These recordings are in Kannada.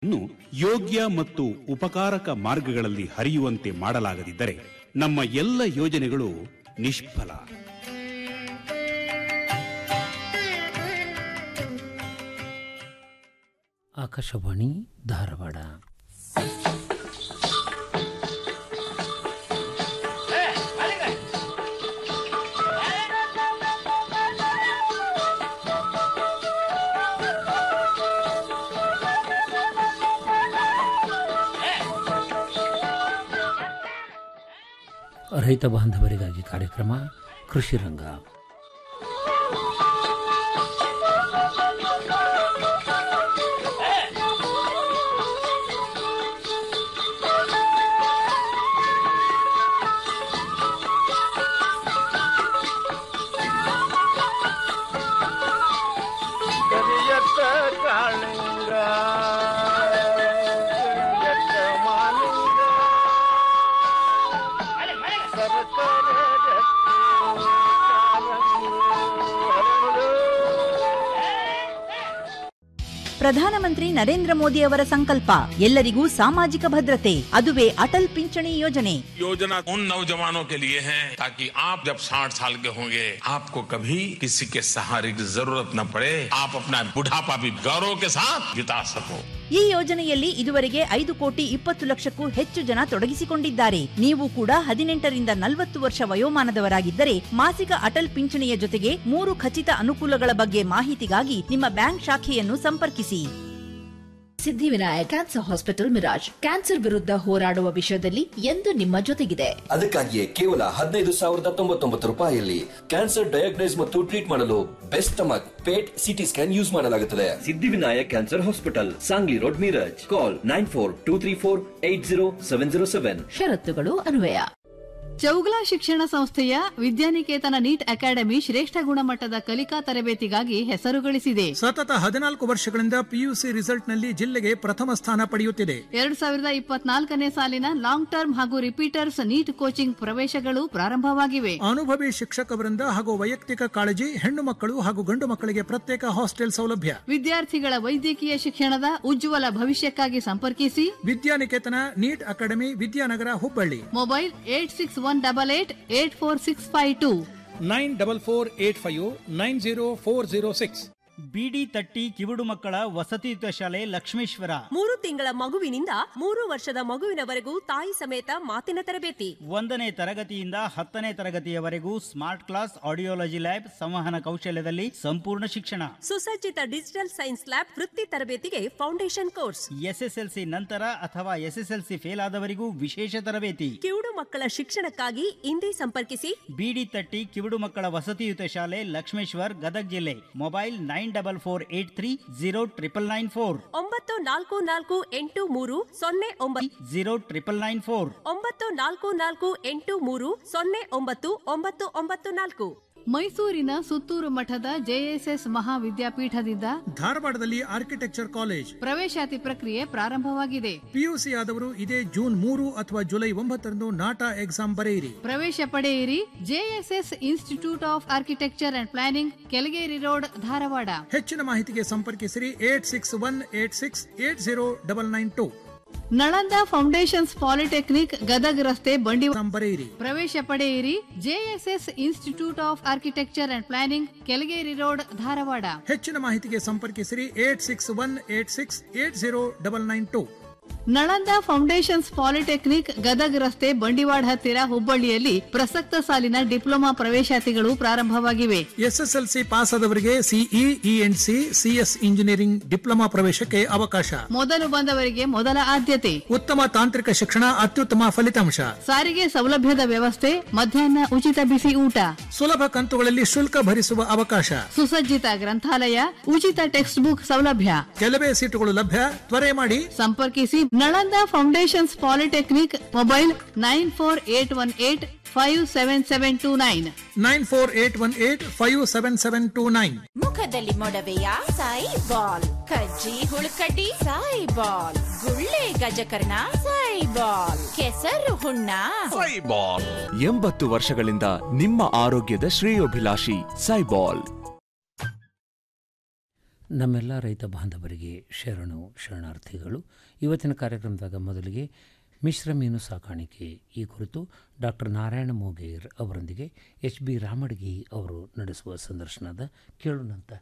ಇನ್ನು ಯೋಗ್ಯ ಮತ್ತು ಉಪಕಾರಕ ಮಾರ್ಗಗಳಲ್ಲಿ ಹರಿಯುವಂತೆ ಮಾಡಲಾಗದಿದ್ದರೆ ನಮ್ಮ ಎಲ್ಲ ಯೋಜನೆಗಳು ನಿಷ್ಫಲ ಆಕಾಶವಾಣಿ ಧಾರವಾಡ ರೈತ ಬಾಂಧವರಿಗಾಗಿ ಕಾರ್ಯಕ್ರಮ ಕೃಷಿ ರಂಗ ಕರಿಯತ್ತ ಕಾಳಿಂಗ ಕರಿಯತ್ತ ಮಾಲಿಂಗ ಸರಕಾರ ಪ್ರಧಾನಮಂತ್ರಿ ನರೇಂದ್ರ ಮೋದಿ ಅವರ ಸಂಕಲ್ಪ ಎಲ್ಲರಿಗೂ ಸಾಮಾಜಿಕ ಭದ್ರತೆ ಅದುವೇ ಅಟಲ್ ಪಿಂಚಣಿ ಯೋಜನೆ योजना उन नौजवानों के लिए है ताकि आप जब 60 साल के होंगे आपको कभी किसी के सहारे की जरूरत न पड़े आप अपना बुढ़ापा भी गौरव के साथ बिता सको ಈ ಯೋಜನೆಯಲ್ಲಿ ಇದುವರೆಗೆ ಐದು ಕೋಟಿ ಇಪ್ಪತ್ತು ಲಕ್ಷಕ್ಕೂ ಹೆಚ್ಚು ಜನ ತೊಡಗಿಸಿಕೊಂಡಿದ್ದಾರೆ ನೀವು ಕೂಡ ಹದಿನೆಂಟರಿಂದ ನಲವತ್ತು ವರ್ಷ ವಯೋಮಾನದವರಾಗಿದ್ದರೆ ಮಾಸಿಕ ಅಟಲ್ ಪಿಂಚಣಿಯ ಜೊತೆಗೆ ಮೂರು ಖಚಿತ ಅನುಕೂಲಗಳ ಬಗ್ಗೆ ಮಾಹಿತಿಗಾಗಿ ನಿಮ್ಮ ಬ್ಯಾಂಕ್ ಶಾಖೆಯನ್ನು ಸಂಪರ್ಕಿಸಿ Siddhivinayak cancer hospital Miraj cancer ವಿರುದ್ಧ ಹೋರಾಡುವ ವಿಷಯದಲ್ಲಿ ಎಂದು ನಿಮ್ಮ ಜೊತೆಗಿದೆ ಅದಕ್ಕಾಗಿಯೇ ಕೇವಲ ಹದಿನೈದು ಸಾವಿರದ ತೊಂಬತ್ತೊಂಬತ್ತು ರೂಪಾಯಿಯಲ್ಲಿ ಕ್ಯಾನ್ಸರ್ ಡಯಾಗ್ನೈಸ್ ಮತ್ತು ಟ್ರೀಟ್ ಮಾಡಲು best stomach PET CT scan use ಮಾಡಲಾಗುತ್ತದೆ Siddhivinayak cancer hospital Sangli road Miraj call nine four two three four eight zero seven zero seven ಷರತ್ತುಗಳು ಅನ್ವಯ ಚೌಗಲ ಶಿಕ್ಷಣ ಸಂಸ್ಥೆಯ ವಿದ್ಯಾನಿಕೇತನ ನೀಟ್ ಅಕಾಡೆಮಿ ಶ್ರೇಷ್ಠ ಗುಣಮಟ್ಟದ ಕಲಿಕಾ ತರಬೇತಿಗಾಗಿ ಹೆಸರು ಗಳಿಸಿದೆ ಸತತ ಹದಿನಾಲ್ಕು ವರ್ಷಗಳಿಂದ ಪಿಯುಸಿ ರಿಸಲ್ಟ್ನಲ್ಲಿ ಜಿಲ್ಲೆಗೆ ಪ್ರಥಮ ಸ್ಥಾನ ಪಡೆಯುತ್ತಿದೆ ಎರಡ್ ಸಾವಿರದ ಇಪ್ಪತ್ನಾಲ್ಕನೇ ಸಾಲಿನ ಲಾಂಗ್ ಟರ್ಮ್ ಹಾಗೂ ರಿಪೀಟರ್ಸ್ ನೀಟ್ ಕೋಚಿಂಗ್ ಪ್ರವೇಶಗಳು ಪ್ರಾರಂಭವಾಗಿವೆ ಅನುಭವಿ ಶಿಕ್ಷಕವರಿಂದ ಹಾಗೂ ವೈಯಕ್ತಿಕ ಕಾಳಜಿ ಹೆಣ್ಣು ಮಕ್ಕಳು ಹಾಗೂ ಗಂಡು ಮಕ್ಕಳಿಗೆ ಪ್ರತ್ಯೇಕ ಹಾಸ್ಟೆಲ್ ಸೌಲಭ್ಯ ವಿದ್ಯಾರ್ಥಿಗಳ ವೈದ್ಯಕೀಯ ಶಿಕ್ಷಣದ ಉಜ್ವಲ ಭವಿಷ್ಯಕ್ಕಾಗಿ ಸಂಪರ್ಕಿಸಿ Vidyaniketan NEET academy Vidyanagar Hubballi mobile eight six one double eight eight four six five two nine double four eight five nine zero four zero six ಬಿಡಿ ತಟ್ಟಿ ಕಿವುಡು ಮಕ್ಕಳ ವಸತಿಯುತ ಶಾಲೆ ಲಕ್ಷ್ಮೇಶ್ವರ ಮೂರು ತಿಂಗಳ ಮಗುವಿನಿಂದ ಮೂರು ವರ್ಷದ ಮಗುವಿನವರೆಗೂ ತಾಯಿ ಸಮೇತ ಮಾತಿನ ತರಬೇತಿ ಒಂದನೇ ತರಗತಿಯಿಂದ ಹತ್ತನೇ ತರಗತಿಯವರೆಗೂ ಸ್ಮಾರ್ಟ್ ಕ್ಲಾಸ್ ಆಡಿಯೋಲಜಿ ಲ್ಯಾಬ್ ಸಂವಹನ ಕೌಶಲ್ಯದಲ್ಲಿ ಸಂಪೂರ್ಣ ಶಿಕ್ಷಣ ಸುಸಜ್ಜಿತ ಡಿಜಿಟಲ್ ಸೈನ್ಸ್ ಲ್ಯಾಬ್ ವೃತ್ತಿ ತರಬೇತಿಗೆ ಫೌಂಡೇಶನ್ ಕೋರ್ಸ್ ಎಸ್ಎಸ್ಎಲ್ಸಿ ನಂತರ ಅಥವಾ ಎಸ್ಎಸ್ಎಲ್ಸಿ ಫೇಲ್ ಆದವರಿಗೂ ವಿಶೇಷ ತರಬೇತಿ ಕಿವುಡು ಮಕ್ಕಳ ಶಿಕ್ಷಣಕ್ಕಾಗಿ ಇಂದೇ ಸಂಪರ್ಕಿಸಿ ಬಿಡಿ ತಟ್ಟಿ ಕಿವುಡು ಮಕ್ಕಳ ವಸತಿಯುತ ಶಾಲೆ ಲಕ್ಷ್ಮೇಶ್ವರ್ ಗದಗ್ ಜಿಲ್ಲೆ mobile nine double four eight three zero triple nine four ಒಂಬತ್ತು ನಾಲ್ಕು ನಾಲ್ಕು ಎಂಟು ಮೂರು ಸೊನ್ನೆ ಒಂಬತ್ತು ಜೀರೋ ಟ್ರಿಪಲ್ ನೈನ್ ಫೋರ್ ಒಂಬತ್ತು ನಾಲ್ಕು ನಾಲ್ಕು ಎಂಟು ಮೂರು ಸೊನ್ನೆ ಒಂಬತ್ತು ಒಂಬತ್ತು ಒಂಬತ್ತು ನಾಲ್ಕು ಮೈಸೂರಿನ ಸುತ್ತೂರು ಮಠದ ಜೆಎಸ್ಎಸ್ ಮಹಾವಿದ್ಯಾಪೀಠದಿಂದ ಧಾರವಾಡದಲ್ಲಿ ಆರ್ಕಿಟೆಕ್ಚರ್ ಕಾಲೇಜ್ ಪ್ರವೇಶಾತಿ ಪ್ರಕ್ರಿಯೆ ಪ್ರಾರಂಭವಾಗಿದೆ ಪಿಯುಸಿ ಆದವರು ಇದೇ ಜೂನ್ ಮೂರು ಅಥವಾ ಜುಲೈ ಒಂಬತ್ತರಂದು ನಾಟಾ ಎಕ್ಸಾಮ್ ಬರೆಯಿರಿ ಪ್ರವೇಶ ಪಡೆಯಿರಿ JSS institute of architecture and planning Kelageri road Dharwad ಹೆಚ್ಚಿನ ಮಾಹಿತಿಗೆ ಸಂಪರ್ಕಿಸಿರಿ eight six one eight six eight zero double nine two Nalanda foundations polytechnic Gadag ರಸ್ತೆ ಬಂಡಿ ಬರೆಯಿರಿ ಪ್ರವೇಶ ಪಡೆಯಿರಿ JSS institute of architecture and planning Kelageri road Dharwad ಹೆಚ್ಚಿನ ಮಾಹಿತಿಗೆ ಸಂಪರ್ಕಿಸಿರಿ eight six one eight six eight zero double nine two Nalanda foundations polytechnic Gadag ರಸ್ತೆ ಬಂಡಿವಾಡ್ ಹತ್ತಿರ ಹುಬ್ಬಳ್ಳಿಯಲ್ಲಿ ಪ್ರಸಕ್ತ ಸಾಲಿನ ಡಿಪ್ಲೊಮಾ ಪ್ರವೇಶಾತಿಗಳು ಪ್ರಾರಂಭವಾಗಿವೆ ಎಸ್ಎಸ್ಎಲ್ಸಿ ಪಾಸ್ ಆದವರಿಗೆ CE EN C CS engineering diploma ಪ್ರವೇಶಕ್ಕೆ ಅವಕಾಶ ಮೊದಲು ಬಂದವರಿಗೆ ಮೊದಲ ಆದ್ಯತೆ ಉತ್ತಮ ತಾಂತ್ರಿಕ ಶಿಕ್ಷಣ ಅತ್ಯುತ್ತಮ ಫಲಿತಾಂಶ ಸಾರಿಗೆ ಸೌಲಭ್ಯದ ವ್ಯವಸ್ಥೆ ಮಧ್ಯಾಹ್ನ ಉಚಿತ ಬಿಸಿ ಊಟ ಸುಲಭ ಕಂತುಗಳಲ್ಲಿ ಶುಲ್ಕ ಭರಿಸುವ ಅವಕಾಶ ಸುಸಜ್ಜಿತ ಗ್ರಂಥಾಲಯ ಉಚಿತ ಟೆಕ್ಸ್ಟ್ ಬುಕ್ ಸೌಲಭ್ಯ ಕೆಲವೇ ಸೀಟುಗಳು ಲಭ್ಯ ತ್ವರೆ ಮಾಡಿ ಸಂಪರ್ಕಿಸಿ Nalanda foundations polytechnic mobile nine four eight one eight five seven seven two nine nine four eight one eight five seven seven two nine ಮುಖದಲ್ಲಿ ಮೊಡವೆಯ ಸಾಯಿ ಬಾಲ್ ಕಜ್ಜಿ ಹುಳುಕಡ್ಡಿ ಸಾಯಿ ಬಾಲ್ ಗುಳ್ಳೆ ಗಜಕರ್ಣ ಸಾಯಿ ಬಾಲ್ ಕೆಸರು ಹುಣ್ಣ ಸೈಬಾಲ್ ಎಂಬತ್ತು ವರ್ಷಗಳಿಂದ ನಿಮ್ಮ ಆರೋಗ್ಯದ ಶ್ರೇಯೋಭಿಲಾಷಿ ಸೈಬಾಲ್ ನಮ್ಮೆಲ್ಲ ರೈತ ಬಾಂಧವರಿಗೆ ಶರಣು ಶರಣಾರ್ಥಿಗಳು ಇವತ್ತಿನ ಕಾರ್ಯಕ್ರಮದಾಗ ಮೊದಲಿಗೆ ಮಿಶ್ರ ಮೀನು ಸಾಕಾಣಿಕೆ ಈ ಕುರಿತು ಡಾಕ್ಟರ್ ನಾರಾಯಣ ಮೋಗೇರ್ ಅವರೊಂದಿಗೆ ಎಚ್ ಬಿ ರಾಮಡ್ಗಿ ಅವರು ನಡೆಸುವ ಸಂದರ್ಶನದ ಕೇಳೋಣಂತ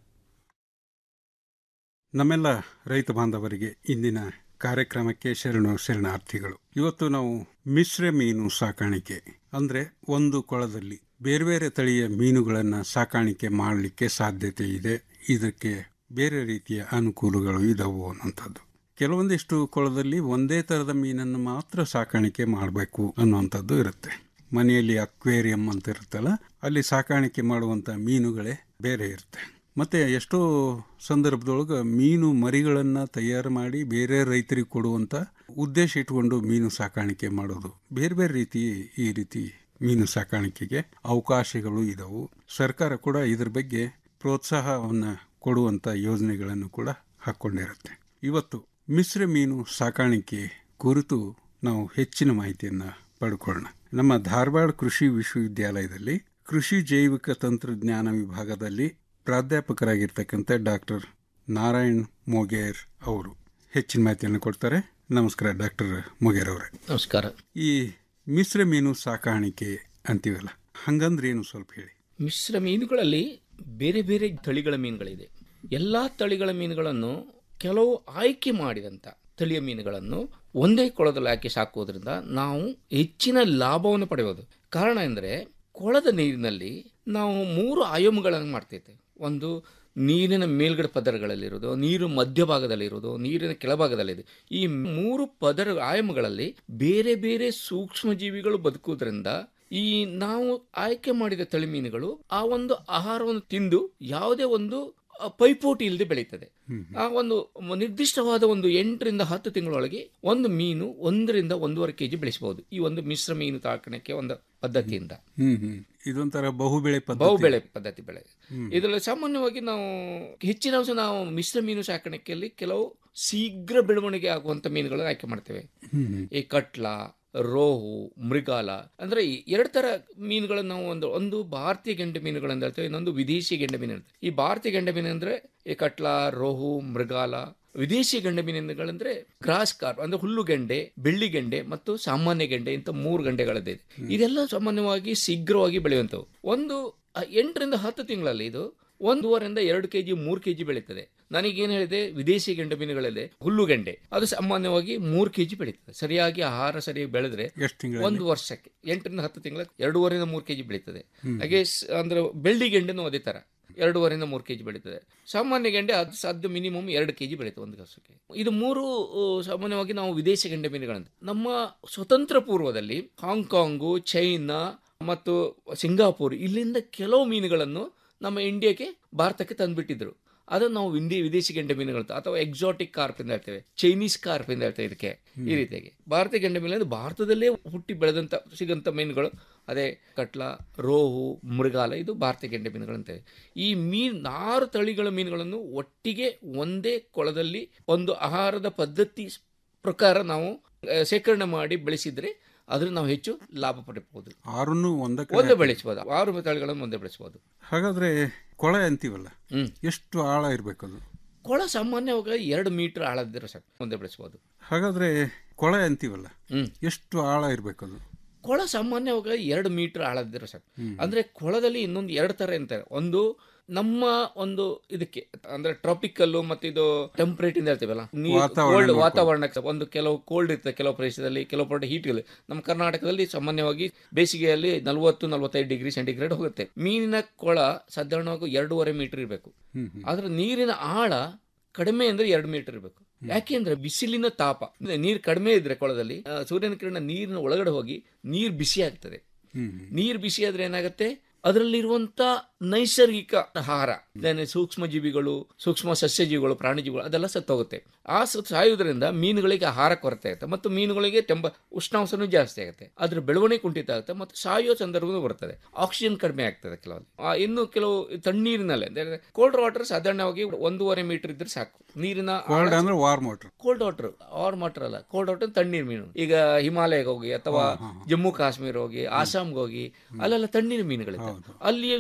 ನಮ್ಮೆಲ್ಲ ರೈತ ಬಾಂಧವರಿಗೆ ಇಂದಿನ ಕಾರ್ಯಕ್ರಮಕ್ಕೆ ಶರಣು ಶರಣಾರ್ಥಿಗಳು ಇವತ್ತು ನಾವು ಮಿಶ್ರ ಮೀನು ಸಾಕಾಣಿಕೆ ಅಂದ್ರೆ ಒಂದು ಕೊಳದಲ್ಲಿ ಬೇರೆ ಬೇರೆ ತಳಿಯ ಮೀನುಗಳನ್ನು ಸಾಕಾಣಿಕೆ ಮಾಡಲಿಕ್ಕೆ ಸಾಧ್ಯತೆ ಇದೆ ಇದಕ್ಕೆ ಬೇರೆ ರೀತಿಯ ಅನುಕೂಲಗಳು ಇದಾವು ಅನ್ನುವಂಥದ್ದು ಕೆಲವೊಂದಿಷ್ಟು ಕೊಳದಲ್ಲಿ ಒಂದೇ ಥರದ ಮೀನನ್ನು ಮಾತ್ರ ಸಾಕಾಣಿಕೆ ಮಾಡಬೇಕು ಅನ್ನುವಂಥದ್ದು ಇರುತ್ತೆ ಮನೆಯಲ್ಲಿ ಅಕ್ವೇರಿಯಂ ಅಂತ ಇರುತ್ತಲ್ಲ ಅಲ್ಲಿ ಸಾಕಾಣಿಕೆ ಮಾಡುವಂಥ ಮೀನುಗಳೇ ಬೇರೆ ಇರುತ್ತೆ ಮತ್ತೆ ಎಷ್ಟೋ ಸಂದರ್ಭದೊಳಗೆ ಮೀನು ಮರಿಗಳನ್ನು ತಯಾರು ಮಾಡಿ ಬೇರೆ ರೈತರಿಗೆ ಕೊಡುವಂಥ ಉದ್ದೇಶ ಇಟ್ಕೊಂಡು ಮೀನು ಸಾಕಾಣಿಕೆ ಮಾಡೋದು ಬೇರೆ ಬೇರೆ ರೀತಿ ಈ ರೀತಿ ಮೀನು ಸಾಕಾಣಿಕೆಗೆ ಅವಕಾಶಗಳು ಇದಾವು ಸರ್ಕಾರ ಕೂಡ ಇದ್ರ ಬಗ್ಗೆ ಪ್ರೋತ್ಸಾಹವನ್ನು ಕೊಡುವಂಥ ಯೋಜನೆಗಳನ್ನು ಕೂಡ ಹಾಕ್ಕೊಂಡಿರುತ್ತೆ ಇವತ್ತು ಮಿಶ್ರ ಮೀನು ಸಾಕಾಣಿಕೆ ಕುರಿತು ನಾವು ಹೆಚ್ಚಿನ ಮಾಹಿತಿಯನ್ನು ಪಡ್ಕೊಳ್ಳೋಣ ನಮ್ಮ ಧಾರವಾಡ ಕೃಷಿ ವಿಶ್ವವಿದ್ಯಾಲಯದಲ್ಲಿ ಕೃಷಿ ಜೈವಿಕ ತಂತ್ರಜ್ಞಾನ ವಿಭಾಗದಲ್ಲಿ ಪ್ರಾಧ್ಯಾಪಕರಾಗಿರ್ತಕ್ಕಂಥ ಡಾಕ್ಟರ್ ನಾರಾಯಣ್ ಮೊಗೇರ್ ಅವರು ಹೆಚ್ಚಿನ ಮಾಹಿತಿಯನ್ನು ಕೊಡ್ತಾರೆ ನಮಸ್ಕಾರ ಡಾಕ್ಟರ್ ಮೊಗೇರ್ ಅವರೇ ನಮಸ್ಕಾರ ಈ ಮಿಶ್ರ ಮೀನು ಸಾಕಾಣಿಕೆ ಅಂತೀವಲ್ಲ ಹಂಗಂದ್ರೆ ಏನು ಸ್ವಲ್ಪ ಹೇಳಿ ಮಿಶ್ರ ಮೀನುಗಳಲ್ಲಿ ಬೇರೆ ಬೇರೆ ತಳಿಗಳ ಮೀನುಗಳಿದೆ ಎಲ್ಲ ತಳಿಗಳ ಮೀನುಗಳನ್ನು ಕೆಲವು ಆಯ್ಕೆ ಮಾಡಿದಂಥ ತಳಿಯ ಮೀನುಗಳನ್ನು ಒಂದೇ ಕೊಳದಲ್ಲಿ ಹಾಕಿ ಸಾಕುವುದರಿಂದ ನಾವು ಹೆಚ್ಚಿನ ಲಾಭವನ್ನು ಪಡೆಯಬಹುದು ಕಾರಣ ಎಂದರೆ ಕೊಳದ ನೀರಿನಲ್ಲಿ ನಾವು ಮೂರು ಆಯಾಮಗಳನ್ನು ಮಾಡ್ತೈತೆ ಒಂದು ನೀರಿನ ಮೇಲ್ಗಡೆ ಪದರಗಳಲ್ಲಿರೋದು ನೀರು ಮಧ್ಯಭಾಗದಲ್ಲಿರೋದು ನೀರಿನ ಕೆಳಭಾಗದಲ್ಲಿದೆ ಈ ಮೂರು ಪದರ ಆಯಾಮಗಳಲ್ಲಿ ಬೇರೆ ಬೇರೆ ಸೂಕ್ಷ್ಮ ಜೀವಿಗಳು ಬದುಕುವುದರಿಂದ ಈ ನಾವು ಆಯ್ಕೆ ಮಾಡಿದ ತಳಿ ಮೀನುಗಳು ಆ ಒಂದು ಆಹಾರವನ್ನು ತಿಂದು ಯಾವುದೇ ಒಂದು ಆ, ಪೈಪೋಟಿ ಇಲ್ಲದೆ ಬೆಳೀತದೆ ಆ ಒಂದು ನಿರ್ದಿಷ್ಟವಾದ ಒಂದು ಎಂಟರಿಂದ ಹತ್ತು ತಿಂಗಳೊಳಗೆ ಒಂದು ಮೀನು ಒಂದರಿಂದ ಒಂದೂವರೆ ಕೆಜಿ ಬೆಳೆಸಬಹುದು ಈ ಒಂದು ಮಿಶ್ರ ಮೀನು ಸಾಕಾಣಿಕೆ ಒಂದು ಪದ್ಧತಿಯಿಂದ ಹ್ಮ್ ಹ್ಮ್ ಇದೊಂಥರ ಬಹುಬೆಳೆ ಪದ್ಧತಿ ಬಹುಬೆಳೆ ಪದ್ಧತಿ ಬೆಳೆ ಹ್ಮ್. ಇದರಲ್ಲಿ ಸಾಮಾನ್ಯವಾಗಿ ನಾವು ಹೆಚ್ಚಿನ ಅಂಶ ನಾವು ಮಿಶ್ರ ಮೀನು ಸಾಕಾಣಿಕೆಯಲ್ಲಿ ಕೆಲವು ಶೀಘ್ರ ಬೆಳವಣಿಗೆ ಆಗುವಂತ ಮೀನುಗಳನ್ನು ಆಯ್ಕೆ ಮಾಡ್ತೇವೆ ಹ್ಮ್ ಹ್ಮ್. ಈ ಕಟ್ಲ ರೋಹು ಮೃಗಾಲ ಅಂದ್ರೆ ಈ ಎರಡು ತರ ಮೀನುಗಳನ್ನು ನಾವು ಒಂದು ಒಂದು ಭಾರತೀಯ ಗೆಂಡೆ ಮೀನುಗಳಂತ ಹೇಳ್ತೇವೆ ಇನ್ನೊಂದು ವಿದೇಶಿ ಗೆಂಡೆ ಮೀನು ಹೇಳ್ತೇವೆ ಈ ಭಾರತೀಯ ಗೆಂಡೆ ಮೀನು ಅಂದ್ರೆ ಈ ಕಟ್ಲ ರೋಹು ಮೃಗಾಲ ವಿದೇಶಿ ಗೆಂಡೆ ಮೀನುಗಳಂದ್ರೆ ಗ್ರಾಸ್ ಕಾರ್ಪ್ ಅಂದ್ರೆ ಹುಲ್ಲು ಗೆಂಡೆ ಬೆಳ್ಳಿ ಗೆಂಡೆ ಮತ್ತು ಸಾಮಾನ್ಯ ಗೆಂಡೆ ಇಂಥ ಮೂರು ಗಂಡೆಗಳದ್ದೇ ಇದೆ ಇದೆಲ್ಲ ಸಾಮಾನ್ಯವಾಗಿ ಶೀಘ್ರವಾಗಿ ಬೆಳೆಯುವಂಥವು ಒಂದು ಆ, ಎಂಟರಿಂದ ಹತ್ತು ತಿಂಗಳಲ್ಲಿ ಇದು ಒಂದೂವರೆಯಿಂದ ಎರಡು ಕೆಜಿ ಮೂರು ಕೆಜಿ ಬೆಳೀತದೆ ನನಗೇನು ಹೇಳಿದೆ ವಿದೇಶಿ ಗೆಂಡೆ ಮೀನುಗಳಿದೆ ಹುಲ್ಲು ಗೆಂಡೆ ಅದು ಸಾಮಾನ್ಯವಾಗಿ ಮೂರು ಕೆಜಿ ಬೆಳೀತದೆ ಸರಿಯಾಗಿ ಆಹಾರ ಸರಿಯಾಗಿ ಬೆಳೆದ್ರೆ ಎಷ್ಟು ತಿಂಗಳಲ್ಲಿ? ಒಂದು ವರ್ಷಕ್ಕೆ ಎಂಟರಿಂದ ಹತ್ತು ತಿಂಗಳ ಎರಡೂವರೆಯಿಂದ ಮೂರು ಕೆಜಿ ಬೆಳೀತದೆ ಹ್ಮ್. ಹಾಗೆ ಸ್- ಅಂದ್ರೆ ಬೆಳ್ಳಿ ಗೆಂಡೆನೂ ಅದೇ ತರ ಎರಡೂವರೆಯಿಂದ ಮೂರು ಕೆಜಿ ಬೆಳೀತದೆ ಸಾಮಾನ್ಯ ಗೆಂಡೆ ಅದು ಸಾಧ್ಯ ಮಿನಿಮಮ್ ಎರಡು ಕೆಜಿ ಬೆಳೀತದೆ ಒಂದು ವರ್ಷಕ್ಕೆ ಇದು ಮೂರು ಆ, ಸಾಮಾನ್ಯವಾಗಿ ನಾವು ವಿದೇಶಿ ಗೆಂಡೆ ಮೀನುಗಳಂತ ನಮ್ಮ ಸ್ವತಂತ್ರ ಪೂರ್ವದಲ್ಲಿ ಹಾಂಗ್ಕಾಂಗು ಚೈನಾ ಮತ್ತು ಸಿಂಗಾಪುರ್ ಇಲ್ಲಿಂದ ಕೆಲವು ಮೀನುಗಳನ್ನು ನಮ್ಮ ಇಂಡಿಯಾಕ್ಕೆ ಭಾರತಕ್ಕೆ ತಂದುಬಿಟ್ಟಿದ್ರು ಅದನ್ನು ನಾವು ಇಂಡಿ ವಿದೇಶಿ ಗೆಂಡೆ ಮೀನುಗಳು ಅಂತ ಅಥವಾ ಎಕ್ಸಾಟಿಕ್ ಕಾರ್ಪ್ ಅಂತ ಹೇಳ್ತೇವೆ ಚೈನೀಸ್ ಕಾರ್ಪ್ ಅಂತ ಹೇಳ್ತೇವೆ ಇದಕ್ಕೆ ಈ ರೀತಿಯಾಗಿ ಭಾರತೀಯ ಗೆಂಡೆ ಮೀನು ಅಂದ್ರೆ ಭಾರತದಲ್ಲೇ ಹುಟ್ಟಿ ಬೆಳೆದಂತ ಸಿಗಂತ ಮೀನುಗಳು ಅದೇ ಕಟ್ಲ ರೋಹು ಮೃಗಾಲ ಇದು ಭಾರತೀಯ ಗೆಂಡೆ ಮೀನುಗಳು ಅಂತೇವೆ ಈ ಮೀನ್ ಆರು ತಳಿಗಳ ಮೀನುಗಳನ್ನು ಒಟ್ಟಿಗೆ ಒಂದೇ ಕೊಳದಲ್ಲಿ ಒಂದು ಆಹಾರದ ಪದ್ಧತಿ ಪ್ರಕಾರ ನಾವು ಆ, ಶೇಖರಣೆ ಮಾಡಿ ಬೆಳೆಸಿದ್ರೆ ಅದ್ರಲ್ಲಿ ನಾವು ಹೆಚ್ಚು ಲಾಭ ಪಡಿಬಹುದು ಆರನ್ನು ಒಂದಕ್ಕೆ ಒಂದೇ ಬೆಳೆಸಬಹುದು ಆರು ತಳಿಗಳನ್ನು ಒಂದೇ ಬೆಳೆಸಬಹುದು ಹಾಗಾದ್ರೆ ಕೊಳೆ ಅಂತೀವಲ್ಲ ಹ್ಮ್. ಎಷ್ಟು ಆಳ ಇರಬೇಕದು ಕೊಳ ಸಾಮಾನ್ಯವಾಗಿ ಎರಡು ಮೀಟರ್ ಆಳದಿದ್ರೆ ಸಾಕು ಒಂದೇ ಬೆಳೆಸಬಹುದು ಹಾಗಾದ್ರೆ ಕೊಳೆ ಅಂತೀವಲ್ಲ ಹ್ಮ್. ಎಷ್ಟು ಆಳ ಇರಬೇಕದು ಕೊಳ ಸಾಮಾನ್ಯವಾಗಿ ಎರಡು ಮೀಟರ್ ಆಳದಿದ್ರೆ ಸಾಕು ಹ್ಮ್. ಅಂದ್ರೆ ಕೊಳದಲ್ಲಿ ಇನ್ನೊಂದು ಎರಡು ತರ ಅಂತಾರೆ ಒಂದು ನಮ್ಮ ಒಂದು ಇದಕ್ಕೆ ಅಂದ್ರೆ ಟ್ರಾಪಿಕಲ್ಲು ಮತ್ತೆ ಇದು ಟೆಂಪರೇಟ್ ಇಂದ ಹೇಳ್ತೀವಲ್ಲ ನೀರು ವಾತಾವರಣ ಕೋಲ್ಡ್ ನೋಡ್ಕೊಂಡು. ವಾತಾವರಣಕ್ಕೆ ಒಂದು ಕೆಲವು ಕೋಲ್ಡ್ ಇರ್ತದೆ ಕೆಲವು ಪ್ರದೇಶದಲ್ಲಿ ಕೆಲವು ಪಡೆ ಹೀಟ್ ಇರುತ್ತೆ ನಮ್ಮ ಕರ್ನಾಟಕದಲ್ಲಿ ಸಾಮಾನ್ಯವಾಗಿ ಬೇಸಿಗೆಯಲ್ಲಿ ನಲವತ್ತು ನಲವತ್ತೈದು ಡಿಗ್ರಿ ಸೆಂಟಿಗ್ರೇಡ್ ಹೋಗುತ್ತೆ ಮೀನಿನ ಕೊಳ ಸಾಧಾರಣವಾಗಿ ಎರಡೂವರೆ ಮೀಟರ್ ಇರಬೇಕು ಹ್ಮ್ ಹ್ಮ್. ಆದ್ರೆ ನೀರಿನ ಆಳ ಕಡಿಮೆ ಅಂದ್ರೆ ಎರಡು ಮೀಟರ್ ಇರಬೇಕು ಯಾಕೆಂದ್ರೆ ಬಿಸಿಲಿನ ತಾಪ ನೀರು ಕಡಿಮೆ ಇದ್ರೆ ಕೊಳದಲ್ಲಿ ಆ, ಸೂರ್ಯನ ಕಿರಣ ನೀರಿನ ಒಳಗಡೆ ಹೋಗಿ ನೀರು ಬಿಸಿ ಆಗ್ತದೆ ಹ್ಮ್ ನೀರು ಬಿಸಿ ಆದ್ರೆ ಏನಾಗುತ್ತೆ ಅದರಲ್ಲಿರುವಂತ ನೈಸರ್ಗಿಕ ಆಹಾರ then ಸೂಕ್ಷ್ಮ ಜೀವಿಗಳು ಸೂಕ್ಷ್ಮ ಸಸ್ಯಜೀವಿಗಳು ಪ್ರಾಣಿಜೀವಿಗಳು ಅದೆಲ್ಲ ಸತ್ತೋಗುತ್ತೆ ಆ ಸತ್ ಸಾಯುವುದರಿಂದ ಮೀನುಗಳಿಗೆ ಆಹಾರ ಕೊರತೆ ಆಗುತ್ತೆ ಮತ್ತು ಮೀನುಗಳಿಗೆ ಟೆಂಪ ಉಷ್ಣಾಂಶನೂ ಜಾಸ್ತಿ ಆಗುತ್ತೆ ಅದ್ರ ಬೆಳವಣಿಗೆ ಕುಂಠಿತ ಆಗುತ್ತೆ ಮತ್ತು ಸಾಯುವ ಸಂದರ್ಭನೂ ಬರ್ತದೆ ಆಕ್ಸಿಜನ್ ಕಡಿಮೆ ಆಗ್ತದೆ ಕೆಲವೊಂದು ಆ, ಇನ್ನು ಕೆಲವು ತಣ್ಣೀರಿನಲ್ಲೇ ಕೋಲ್ಡ್ ವಾಟರ್ ಸಾಧಾರಣವಾಗಿ ಒಂದೂವರೆ ಮೀಟರ್ ಇದ್ರೆ ಸಾಕು ನೀರಿನ ಕೋಲ್ಡ್ ಅಂದ್ರೆ ವಾರ್ ಮೋಟರ್ ಕೋಲ್ಡ್ ವಾಟರ್ ಆರ್ ವಾಟರ್ ಅಲ್ಲ ಕೋಲ್ಡ್ ವಾಟರ್ ತಣ್ಣೀರು ಮೀನು ಈಗ ಹಿಮಾಲಯಕ್ಕೆ ಹೋಗಿ ಅಥವಾ ಜಮ್ಮು ಕಾಶ್ಮೀರ ಹೋಗಿ ಆಸಾಮ್ಗೆ ಹೋಗಿ ಅಲ್ಲೆಲ್ಲ ತಣ್ಣೀರು ಮೀನುಗಳಿದೆ ಅಲ್ಲಿ ಸಾಕುವ